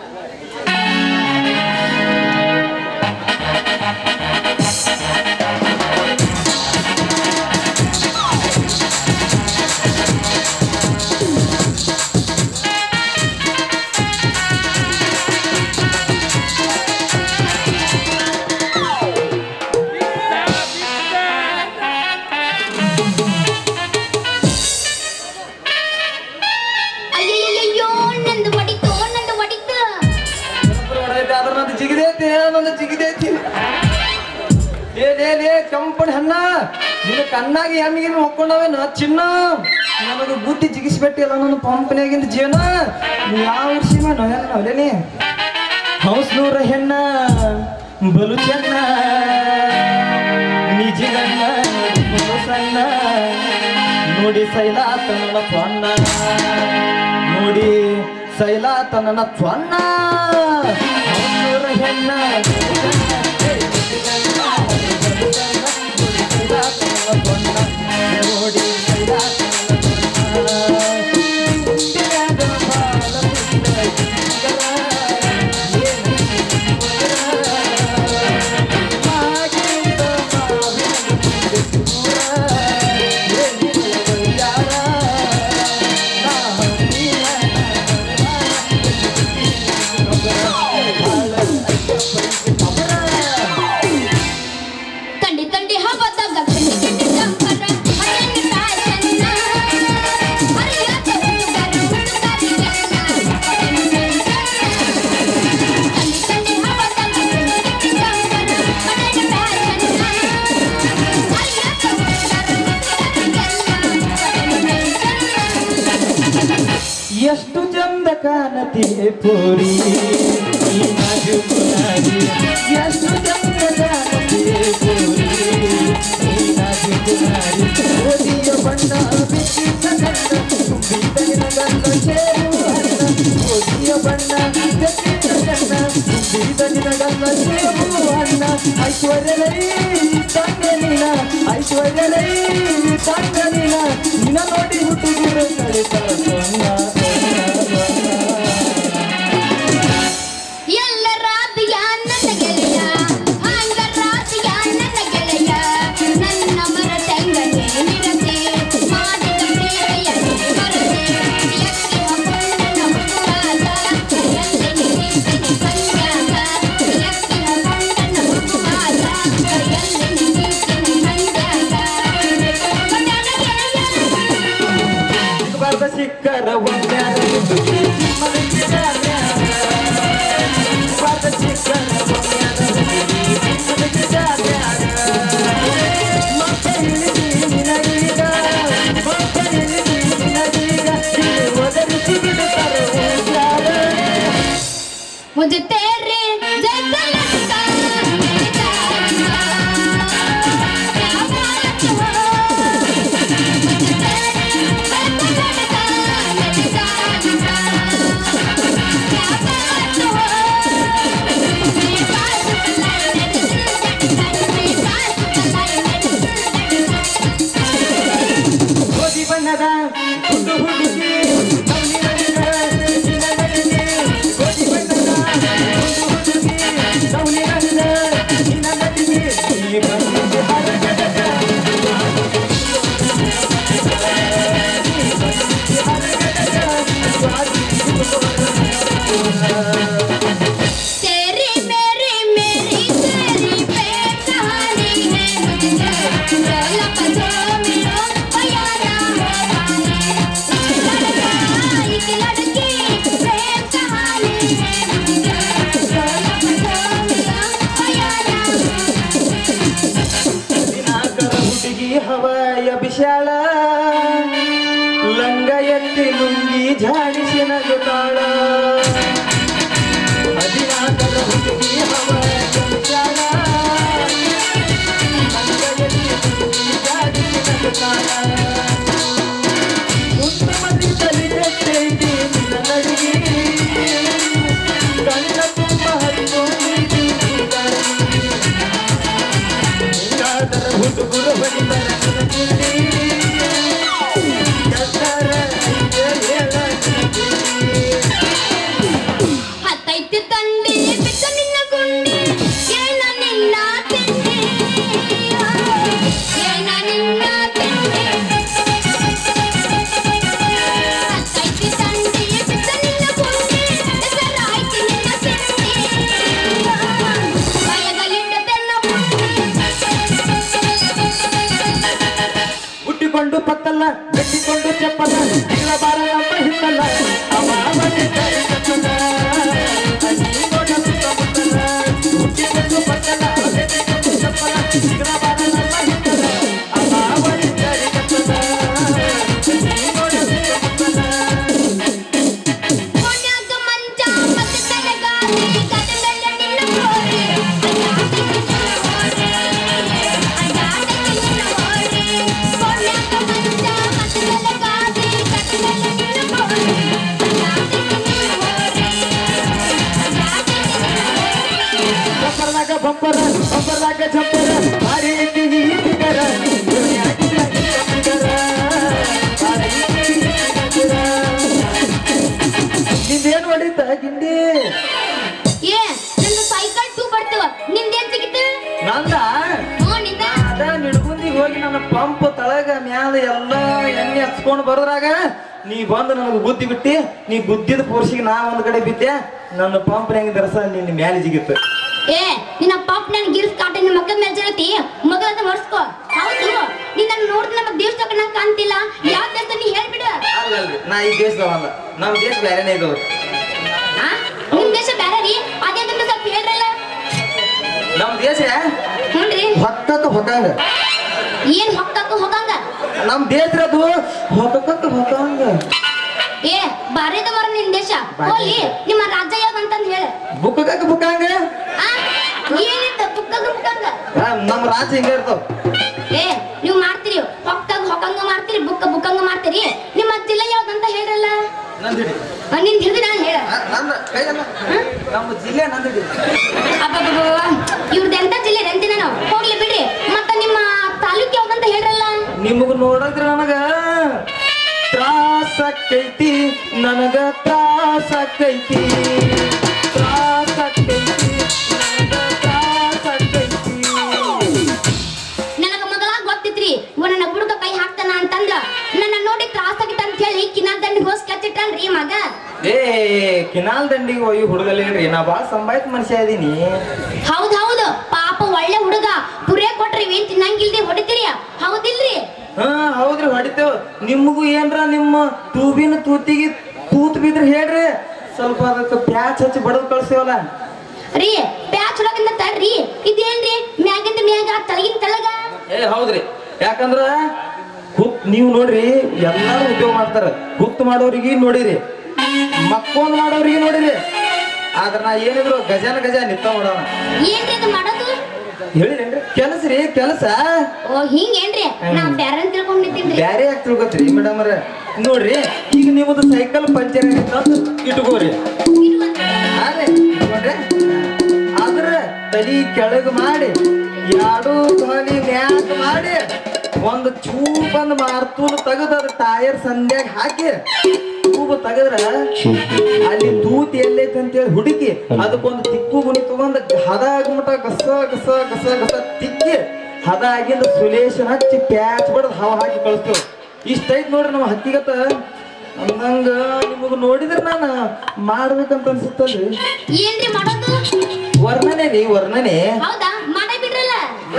Speaker 5: ಅಯ್ಯಯ್ಯಯ್ಯೋ ನಂದು ಹೊಡಿತು ನಂದು ಹೊಡಿತು
Speaker 2: ಹೊಡೆದೈತೆ ಅದ್ರ ನಂದು ಜಿಗಿದೈತಿ ನಂದು ಜಿಗಿದೈತಿ ಏ ಲೇ ಲೇ ಕೆಂಪಣ ಹಣ್ಣ ನಿನ್ನ ಕಣ್ಣಾಗಿ ಎಮ್ಮಿಗೆ ಹೊಕ್ಕೊಂಡವೇನ ಚಿನ್ನ ನನಗೆ ಬುದ್ಧಿ ಜಿಗಿಸ್ಬಿಟ್ಟಿಲ್ಲ ನನ್ನ ಪಂಪನಾಗಿಂದ ಜೀವನ ನೀ ಯಾವ ವರ್ಷ ನೊಲೇನಿ ಹೌಸ್ನೂರ ಹೆಣ್ಣ ಬಲು ಚೆನ್ನ ನಿಜಿಗಣ್ಣ ಬಲು ಸಣ್ಣ ನೋಡಿ ಸೈಲಾತ ನನ್ನ ತ್ವಣ್ಣ ನೋಡಿ ಸೈಲಾತ ನನ್ನ ತ್ವಣ್ಣ ಹೌಸ್ನೂರ ಹೆಣ್ಣ ಬಲು ಚೆನ್ನ, ಏ ನಿಜಿಗಣ್ಣ, ಬಲು ಸಣ್ಣ, ನೋಡಿ ಸೈಲಾತ ನನ್ನ ತ್ವಣ್ಣ. ನೋಡಿ ಸೈಲಾತ ನನ್ನ ತ್ವಣ್ಣ. ಗುಂಡಿನಾಗ ಬಾಳ ಬಿಟ್ಟ ಗಿಂಗರ, ಏನು ಆಗಿಂದ ಮಾವಿನ ಮುಂದೆ ದೂರ, ಏನು ಯಾರ ನಾ ಹಂಗಿಲ್ಲ
Speaker 5: ತಂಡಿ ತಂಡಿ ಹಬ್ಬದಾಗ ಗಂಡಿ ಗಿಂಡಿ ಜಂಪರ ಮನೆಯಲ್ಲಿ ಫ್ಯಾಷನ್ನ ಹರಿಯಾತ ಹುಡುಗರ ಹುಡುಗರಿಗೆಲ್ಲ ತಂಡಿ ತಂಡಿ ಹಬ್ಬದಾಗ ಗಂಡಿ ಗಿಂಡಿ ಜಂಪರ ಮನೆಯಲ್ಲಿ ಫ್ಯಾಷನ್ನ ಹರಿಯಾತ ಹುಡುಗರ
Speaker 2: ಎಷ್ಟು ಚಂದ ಕಾಣತಿ ಪೋರಿ ಈ ನಾಜುಕುನಾರಿ ಎಷ್ಟು ಚಂದ ಕಾಣತಿ ಪೋರಿ ಈ ನಾಜುಕುನಾರಿ ಓದಿಯ ಬಣ್ಣ ಬಿಚ್ಚಿದ ಕಣ್ಣ ತುಂಬಿದ ನಿನಗಲ್ಲ ಸೇರು ಅಣ್ಣ ಓದಿಯ ಬಣ್ಣ ಬಿಚ್ಚಿದ ಕಣ್ಣ ತುಂಬಿದ ನಿನಗಲ್ಲ ಸೇರು ಅಣ್ಣ ಐಶ್ವರ್ಯ ರೈ ತಂಗ ನೀನ ಐಶ್ವರ್ಯ ರೈ ತಂಗ ನೀನ ನಿನ್ನ ನೋಡಿ ಹುಟ್ಟುಗಿರು ಕಳಿತರ ಸೊನ್ನ
Speaker 5: ಎಲ್ಲ ರಾತಿಯ ನನ್ನ ಗೆಳೆಯ ಹಾಂಗ ರಾತಿಯ ನನ್ನ ಗೆಳೆಯ ನನ್ನ ಮರ ತೆಂಗನೆ ನಿರತೆ ಮಾಡಿದ ಪ್ರೀತಿಯ ಮರತೆ ಎತ್ತಿ ಹಾಕೊಂಡನ ಹುಡುಗಾದ ಎಲ್ಲಿ ನಿರೀಕ್ಷಣೆ ಸಂಜಾಗ ಎತ್ತಿ ಹಾಕೊಂಡನ ಹುಡುಗಾದ ಎಲ್ಲಿ ನಿರೀಕ್ಷಣೆ ಸಂಜಾಗ ನನ್ನ ಗೆಳೆಯ
Speaker 2: ಬರ್ದ ಸಿಕ್ಕರ ಒಮ್ಮ್ಯಾರ ಹುಡುಗಿ ಮನಸ್ಸಿನ ಮ್ಯಾಲ. ಬರ್ದ ಸಿಕ್ಕರ ಒಮ್ಮ್ಯಾರ ಹುಡುಗಿ ಮನಸ್ಸಿನ ಮ್ಯಾಲ. ಮತ್ತೆ ಇಳಿದಿ ನಿನಗೀಗ, ಮತ್ತೆ ಇಳಿದಿ ನಿನಗೀಗ, ಇಲ್ಲಿ ಒದರಿಸಿ ಬಿಡುತ್ತಾರೆ ಉಸಿರಾಡ.
Speaker 5: मुझे तेरे जैसा लगता है जानना। क्या बात हो मुझे तेरे जैसा लगता है जानना। क्या बात हो मेरे पास बुलाए मेरे दिल धड़कन मेरे पास बुलाए मेरे दिल धड़कन
Speaker 2: ಗೋಧಿ ಬಣ್ಣದ ಹುಟ್ಟು ಹುಡುಗಿ ನವ್ನಿ ನಡಿನ ನಿನ್ನ ನಡಿಗೆ. ಗೋಧಿ ಬಣ್ಣದ ಹುಟ್ಟು ಹುಡುಗಿ ನವ್ನಿ ನಡಿನ ನಿನ್ನ ನಡಿಗೆ. ಈ ಬಣ್ಣಿಗೆ ಹರಗಡಗ.
Speaker 5: तेरी मेरी मेरी तेरी प्रेम कहानी है मुझे रोला पसो मिलो बयाना हो पाए लड़का एक लड़की प्रेम कहानी है मुझे रोला पसो मिलो बयाना
Speaker 2: ದಿನಾಕರ ಹುಡುಗಿ ಹವಾಯ ಬಿಶಾಳ ಲಂಗ ಎತ್ತಿ ಲುಂಗಿ ಝಾಡಿಸಿ ನಗುತ್ತಾಳ ಕಟ್ಟಿಕೊಂಡು ಪತ್ತಲ್ಲ ಕಟ್ಟಿಕೊಂಡು ಚಪ್ಪಲ್ಲ ಇಲ್ಲ ಬಾರ ನಮ್ಮ ಹಿತ್ತಲ್ಲ ಅವ ಅವನೇ ದಾರಿ ತಪ್ಪಲ್ಲ. ನೀ ನೋಡ ಸುತ್ತಮುತ್ತಲ. ಕಟ್ಟಿಕೊಂಡು ಪತ್ತಲ್ಲ, ಕಟ್ಟಿಕೊಂಡು ಚಪ್ಪಲ್ಲ, ಇಲ್ಲ ಬಾರ ನಮ್ಮ ಹಿತ್ತಲ್ಲ. ಅವ ಅವನೇ ದಾರಿ ತಪ್ಪಲ್ಲ. ನೀ ನೋಡ ಸುತ್ತಮುತ್ತಲ.
Speaker 5: ಕೊನೆಯಾಗ ಮಂಚ ಮತ್ತೆ ತಲೆಗಾರಿ ಕಥೆಗಳ ನಿನ್ನ ಹೋರಿ ಅಡ್ಡಾಡಕ್ಕೆ ನಿನ್ನ ಹೋರಿ ಅಡ್ಡಾಡಕ್ಕೆ ನಿನ್ನ ಹೋರಿ ಕೊನೆಯಾಗ ಮಂಚ ಮತ್ತೆ ತಲೆಗಾರಿ ಕಥೆಗಳ ನಿನ್ನ ಹೋರಿ ಅಡ್ಡಾಡಕ್ಕೆ ನಿನ್ನ ಹೋರಿ ಅಡ್ಡಾಡಕ್ಕೆ ನಿನ್ನ ಹೋರಿ
Speaker 2: ಬಂಪರ್ನಾಗ ಬಂಪರ ಬಂಪರ್ನಾಗ ಜಂಪರ ಭಾರಿ ಐತಿ ಈ ಫಿಗರ. ದುನಿಯಾಗಿಲ್ಲ ಇಂಥ ಫಿಗರ. ಭಾರಿ ಐತಿ ಈ ಫಿಗರ. ನಿಂದೇನ್ ಹೊಡಿತ ಗಿಂಡಿ
Speaker 5: ಏ ನಂದು ಸೈಕಲ್ ಟೂ ಬರ್ತವ ನಿಂದೇನ್ ಸಿಗಿತ್ತು
Speaker 2: ನಂದ
Speaker 5: ಹ್ಞೂ ನಿಂದ
Speaker 2: ಅದ ನಿಡ್ಗುಂದಿಗೆ ಹೋಗಿ ನನ್ನ ಪಂಪ್ ತಳಗ ಮ್ಯಾಲ ಎಲ್ಲ ಎಣ್ಣೆ ಹಚ್ಕೊಂಡು ಬರೋದ್ರಾಗ ನೀ ಬಂದು ನನಗೆ ಬುದ್ಧಿ ಬಿಟ್ಟಿ ನೀ ಬುದ್ಧಿದ ಪೋರ್ಸಿಗೆ ನಾ ಒಂದ್ ಕಡೆ ಬಿದ್ದೆ ನನ್ನ ಪಂಪ್ ಹೆಂಗ್ ದರ್ಸ ನಿನ್ನ ಮ್ಯಾಲೆ ಜಿಗಿತ್ತು
Speaker 5: ಏ ನಿನ್ನ ಪಾಪ್ ನನ್ ಗಿರ್ಸ್ ಕಾಟ ನಿನ್ನ ಮಕ್ಕಳ ಮೇಲೆ ಜರತಿ ಮಗಳದ ಹೊರ್ಸ್ಕೋ ಹೌದು ನೀನ್ ನನ್ನ ನೋಡಿದ್ರೆ ನಮ್ಮ ದೇಶದಾಗ ನಂಗೆ ಕಾಣ್ತಿಲ್ಲ ಯಾವ ದೇಶ ನೀ ಹೇಳ್ಬಿಡು
Speaker 2: ಅಲ್ಲಲ್ರಿ ನಾ ಈ ದೇಶದವಲ್ಲ ನಮ್ಮ ದೇಶ ಬೇರೆನೇ ಇದ್ದವ್ರು
Speaker 5: ಆ? ನಿಮ್ ದೇಶ ಬೇರೆ ರೀ ಅದೇ ಅಂತ ಸ್ವಲ್ಪ ಹೇಳ್ರಲ್ಲ
Speaker 2: ನಮ್ಮ ದೇಶ
Speaker 5: ಹ್ಞೂನ್ರಿ
Speaker 2: ಹೊಕ್ಕಕ್ಕ ಹೊಕ್ಕಂಗ
Speaker 5: ಏನ್ ಹೊಕ್ಕಕ್ಕ ಹೋಗಂಗ
Speaker 2: ನಮ್ಮ ದೇಶದ್ದು ಹೊಕ್ಕಕ್ಕ ಹೊಕ್ಕಂಗ
Speaker 5: ಏ ಬಾರಿದ ಮರ ನಿನ್ ದೇಶ ಹೋಲಿ ನಿಮ್ಮ ರಾಜ್ಯ ಯಾವ್ದಂತಂದ್ ಹೇಳ
Speaker 2: ಬುಕ್ಕಕ್ಕ ಬುಕ್ಕಂಗ
Speaker 5: ಆ ಏನಿತ್ತ ಬುಕ್ಕಂಗ ಬುಕ್ಕಂಗ
Speaker 2: ನಮ್ಮ ರಾಜ್ಯ ಹಿಂಗ ಇರ್ತಾವ
Speaker 5: ಏ ನೀವು ಮಾಡ್ತೀರಿ ಹೊಕ್ಕಂಗ ಹೊಕ್ಕಂಗ ಮಾಡ್ತೀರಿ ಬುಕ್ಕ ಬುಕ್ಕಂಗ ಮಾಡ್ತೀರಿ ನಿಮ್ಮ ಜಿಲ್ಲೆ ಯಾವ್ದಂತ ಹೇಳ್ರಲ್ಲ
Speaker 2: ನಂದಿಡಿ
Speaker 5: ಆ, ನಿನ್ ಹಿಡಿದು ನಾನು ಹೇಳ
Speaker 2: ಆ, ನಂದ ಕೈಯಲ್ಲ ನಮ್ಮ ಜಿಲ್ಲೆ ನಂದಿಡಿ
Speaker 5: ಅಬ್ಬಬ್ಬಬ್ಬ ಇವ್ರದ್ದು ಎಂತ ಜಿಲ್ಲೆ ಅಂತೀನಿ ನಾವು ಹೋಗ್ಲಿ ಬಿಡ್ರಿ ಮತ್ತ ನಿಮ್ಮ ತಾಲೂಕ್ ಯಾವ್ದಂತ ಹೇಳ್ರಲ್ಲ
Speaker 2: ನಿಮಗ್ ನೋಡಿದ್ರ ನನಗ ತ್ರಾಸಕ್ಕೈತಿ ನನಗ ತ್ರಾಸಕ್ಕೈತಿ ತ್ರಾಸಕ್ಕೈತಿ ನನಗ ತ್ರಾಸಕ್ಕೈತಿ
Speaker 5: ನನಗ ಮೊದಲ ಗೊತ್ತಿತ್ರಿ ಇವ ನನ್ನ ಬುಡುಕ ಕೈ ಹಾಕ್ತಾನ ಅಂತಂದ್ರ ನನ್ನ ನೋಡಿ ತ್ರಾಸ ಆಗಿತ್ತ ಅಂತ ಹೇಳಿ ಕಿನಾಲ್ ದಂಡಿ ಹೋಸ್ ಕಚ್ಚಿಟ್ರನ್ರಿ ಮಗ
Speaker 2: ಏ ಕಿನಾಲ್ ದಂಡಿಗೆ ಹೋಗಿ ಹುಡುಗಲ್ಲೇನ್ರಿ ನಾ ಬಾಳ ಸಂಬಾಯ್ತ ಮನುಷ್ಯ ಇದೀನಿ
Speaker 5: ಹೌದ್ ಹೌದು ಪಾಪ ಒಳ್ಳೆ ಹುಡುಗ ಪುರೇ ಕೊಟ್ರಿ ಏನ್ ತಿನ್ನಂಗಿಲ್ರಿ ಹೊಡಿತೀರಿ ಹೌದಿಲ್ರಿ
Speaker 2: ಹಾ ಹೌದ್ರಿ ಹೊಡಿತೇವ್ ನಿಮಗೂ ಏನ್ರ ನಿಮ್ಮ ತೂಬಿನ ತೂತಿಗೆ ತೂತ್ ಬಿದ್ರ ಹೇಳ್ರಿ ಸ್ವಲ್ಪ ಅದಕ್ಕೆ ಪ್ಯಾಚ್ ಹಚ್ಚಿ ಬಡದ್ ಕಳ್ಸೇವಲ್ಲ
Speaker 5: ರೀ ಪ್ಯಾಚ್ ಹೊಡಕಿಂದ ತಡ್ರಿ ಇದೇನ್ರಿ ಮ್ಯಾಗಿಂದ ಮ್ಯಾಗ ತಳಗಿನ ತಳಗ
Speaker 2: ಏ ಹೌದ್ರಿ ಯಾಕಂದ್ರ ಹುತ್ ನೀವು ನೋಡ್ರಿ ಎಲ್ಲಾರು ಉದ್ಯೋಗ ಮಾಡ್ತಾರ ಹುತ್ತು ಮಾಡೋರಿಗೆ ನೋಡಿರಿ ಮಕ್ಕೊಂದ್ ಮಾಡೋರಿಗೆ ನೋಡಿರಿ ಆದ್ರ ನಾ ಏನಿದ್ರು ಗಜಾನ ಗಜ ನಿತ್ತ ಮಾಡೋಣ
Speaker 5: ಏನ್ರಿ ಅದು ಮಾಡೋದು
Speaker 2: ಹೇಳಿರೇನ್ರಿ ಕೆಲಸ ರೀ ಕೆಲಸ
Speaker 5: ಓ ಹಿಂಗೇನ್ರಿ ನಾ ಬ್ಯಾರ ಅಂತ ತಿಳ್ಕೊಂಡ್ ನಿಂತೀನಿ
Speaker 2: ಬ್ಯಾರೆ ಯಾಕೆ ತಿಳ್ಕೊತ್ರಿ ಮೇಡಮ್ ಅವ್ರ ನೋಡ್ರಿ ಈಗ ನಿಮ್ಮದು ಸೈಕಲ್ ಪಂಚರ್ ಆಗಿತ್ತು ಅಂತ ಇಟ್ಕೋರಿ ಅದೇ ನೋಡ್ರಿ ಆದ್ರ ತಲಿ ಕೆಳಗ್ ಮಾಡಿ ಎರಡು ತಲಿ ಮ್ಯಾಕ್ ಮಾಡಿ ಒಂದು ಚೂಪ್ ಅಂದ್ ಮಾರ್ತೂಲ್ ತೆಗೆದು ಅದ್ರ ಟೈರ್ ಸಂಧ್ಯಾಗ ಹಾಕಿ ಚೂಬ್ ತೆಗದ್ರ ಅಲ್ಲಿ ತೂತ್ ಎಲ್ಲೈತೆ ಅಂತೇಳಿ ಹುಡುಕಿ ಅದಕ್ಕೊಂದು ತಿಕ್ಕು ಗುಣಿ ತಗೊಂಡ್ ಹದ ಆಗ್ಮಟ ಕಸ ಕಸ ಕಸ ಕಸ ತಿಕ್ಕಿ ಹದ ಆಗಿಂದ ಸುಲೇಶನ್ ಹಚ್ಚಿ ಪ್ಯಾಚ್ ಬಡದ್ ಹವ ಹಾಕಿ ಕಳಿಸ್ತೇವೆ ಇಷ್ಟೈತ್ ನೋಡ್ರಿ ನಮ್ಮ ಹಕ್ಕಿಗತ್ತ ಅಂದಂಗ ನಿಮಗ್ ನೋಡಿದ್ರ ನಾನು ಮಾಡ್ಬೇಕಂತ ಅನ್ಸುತ್ತಲ್ರಿ
Speaker 5: ಏನ್ರಿ ಮಾಡೋದು
Speaker 2: ವರ್ಣನೆ ರೀ ವರ್ಣನೆ
Speaker 5: ಹೌದಾ ಮಾಡೇ ಬಿಡ್ರಲ್ಲ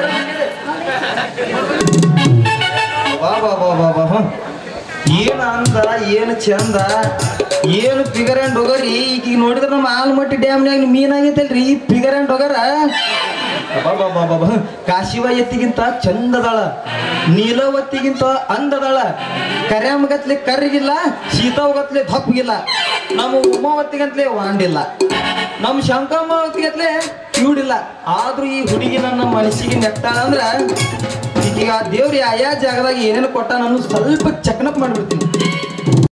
Speaker 2: ವಾ ವಾ ವಾ ವಾ ವಾ ಹ. ಏನ್ ಅಂದ ಏನ್ ಚಂದ ಏನು ಫಿಗರ್ ಅಂಡ್ ಒಗರಿ ಈಗ ನೋಡಿದ್ರ ನಮ್ಮ ಆಲ್ಮಟ್ಟಿ ಡ್ಯಾಮ್ನ್ಯಾಗ ಮೀನಾಗೈತಲ್ರಿ ಈ ಫಿಗರ್ ಅಂಡ್ ಒಗರ ಅಬ್ಬಬ್ಬಬ್ಬಬ್ಬ. ಕಾಶಿವ ಎತ್ತಿಗಿಂತ ಚಂದದಳ ನೀಲವತ್ತಿಗಿಂತ ಅಂದದಳ ಕರ್ಯಾಮಗತ್ಲೆ ಕರ್ಗಿಲ್ಲ ಶೀತಾವಗತ್ಲೆ ದಪ್ಪಗಿಲ್ಲ ನಮ್ಮ ಉಮಾವತ್ತಿಗಂತ್ಲೆ ವಾಂಡಿಲ್ಲ ನಮ್ಮ ಶಂಕಮಾವತಿಗತ್ಲೆ ಕ್ಯೂಡಿಲ್ಲ ಆದ್ರೂ ಈ ಹುಡುಗಿ ನನ್ನ ಮನಸ್ಸಿಗೆ ನೆಟ್ಟಾಳ ಅಂದ್ರ ಈಗ ದೇವ್ರ ಆಯಾ ಜಾಗದಾಗ ಏನೇನು ಕೊಟ್ಟ ನಾನು ಸ್ವಲ್ಪ ಚಕನಪ್ ಮಾಡ್ಬಿಡ್ತೀನಿ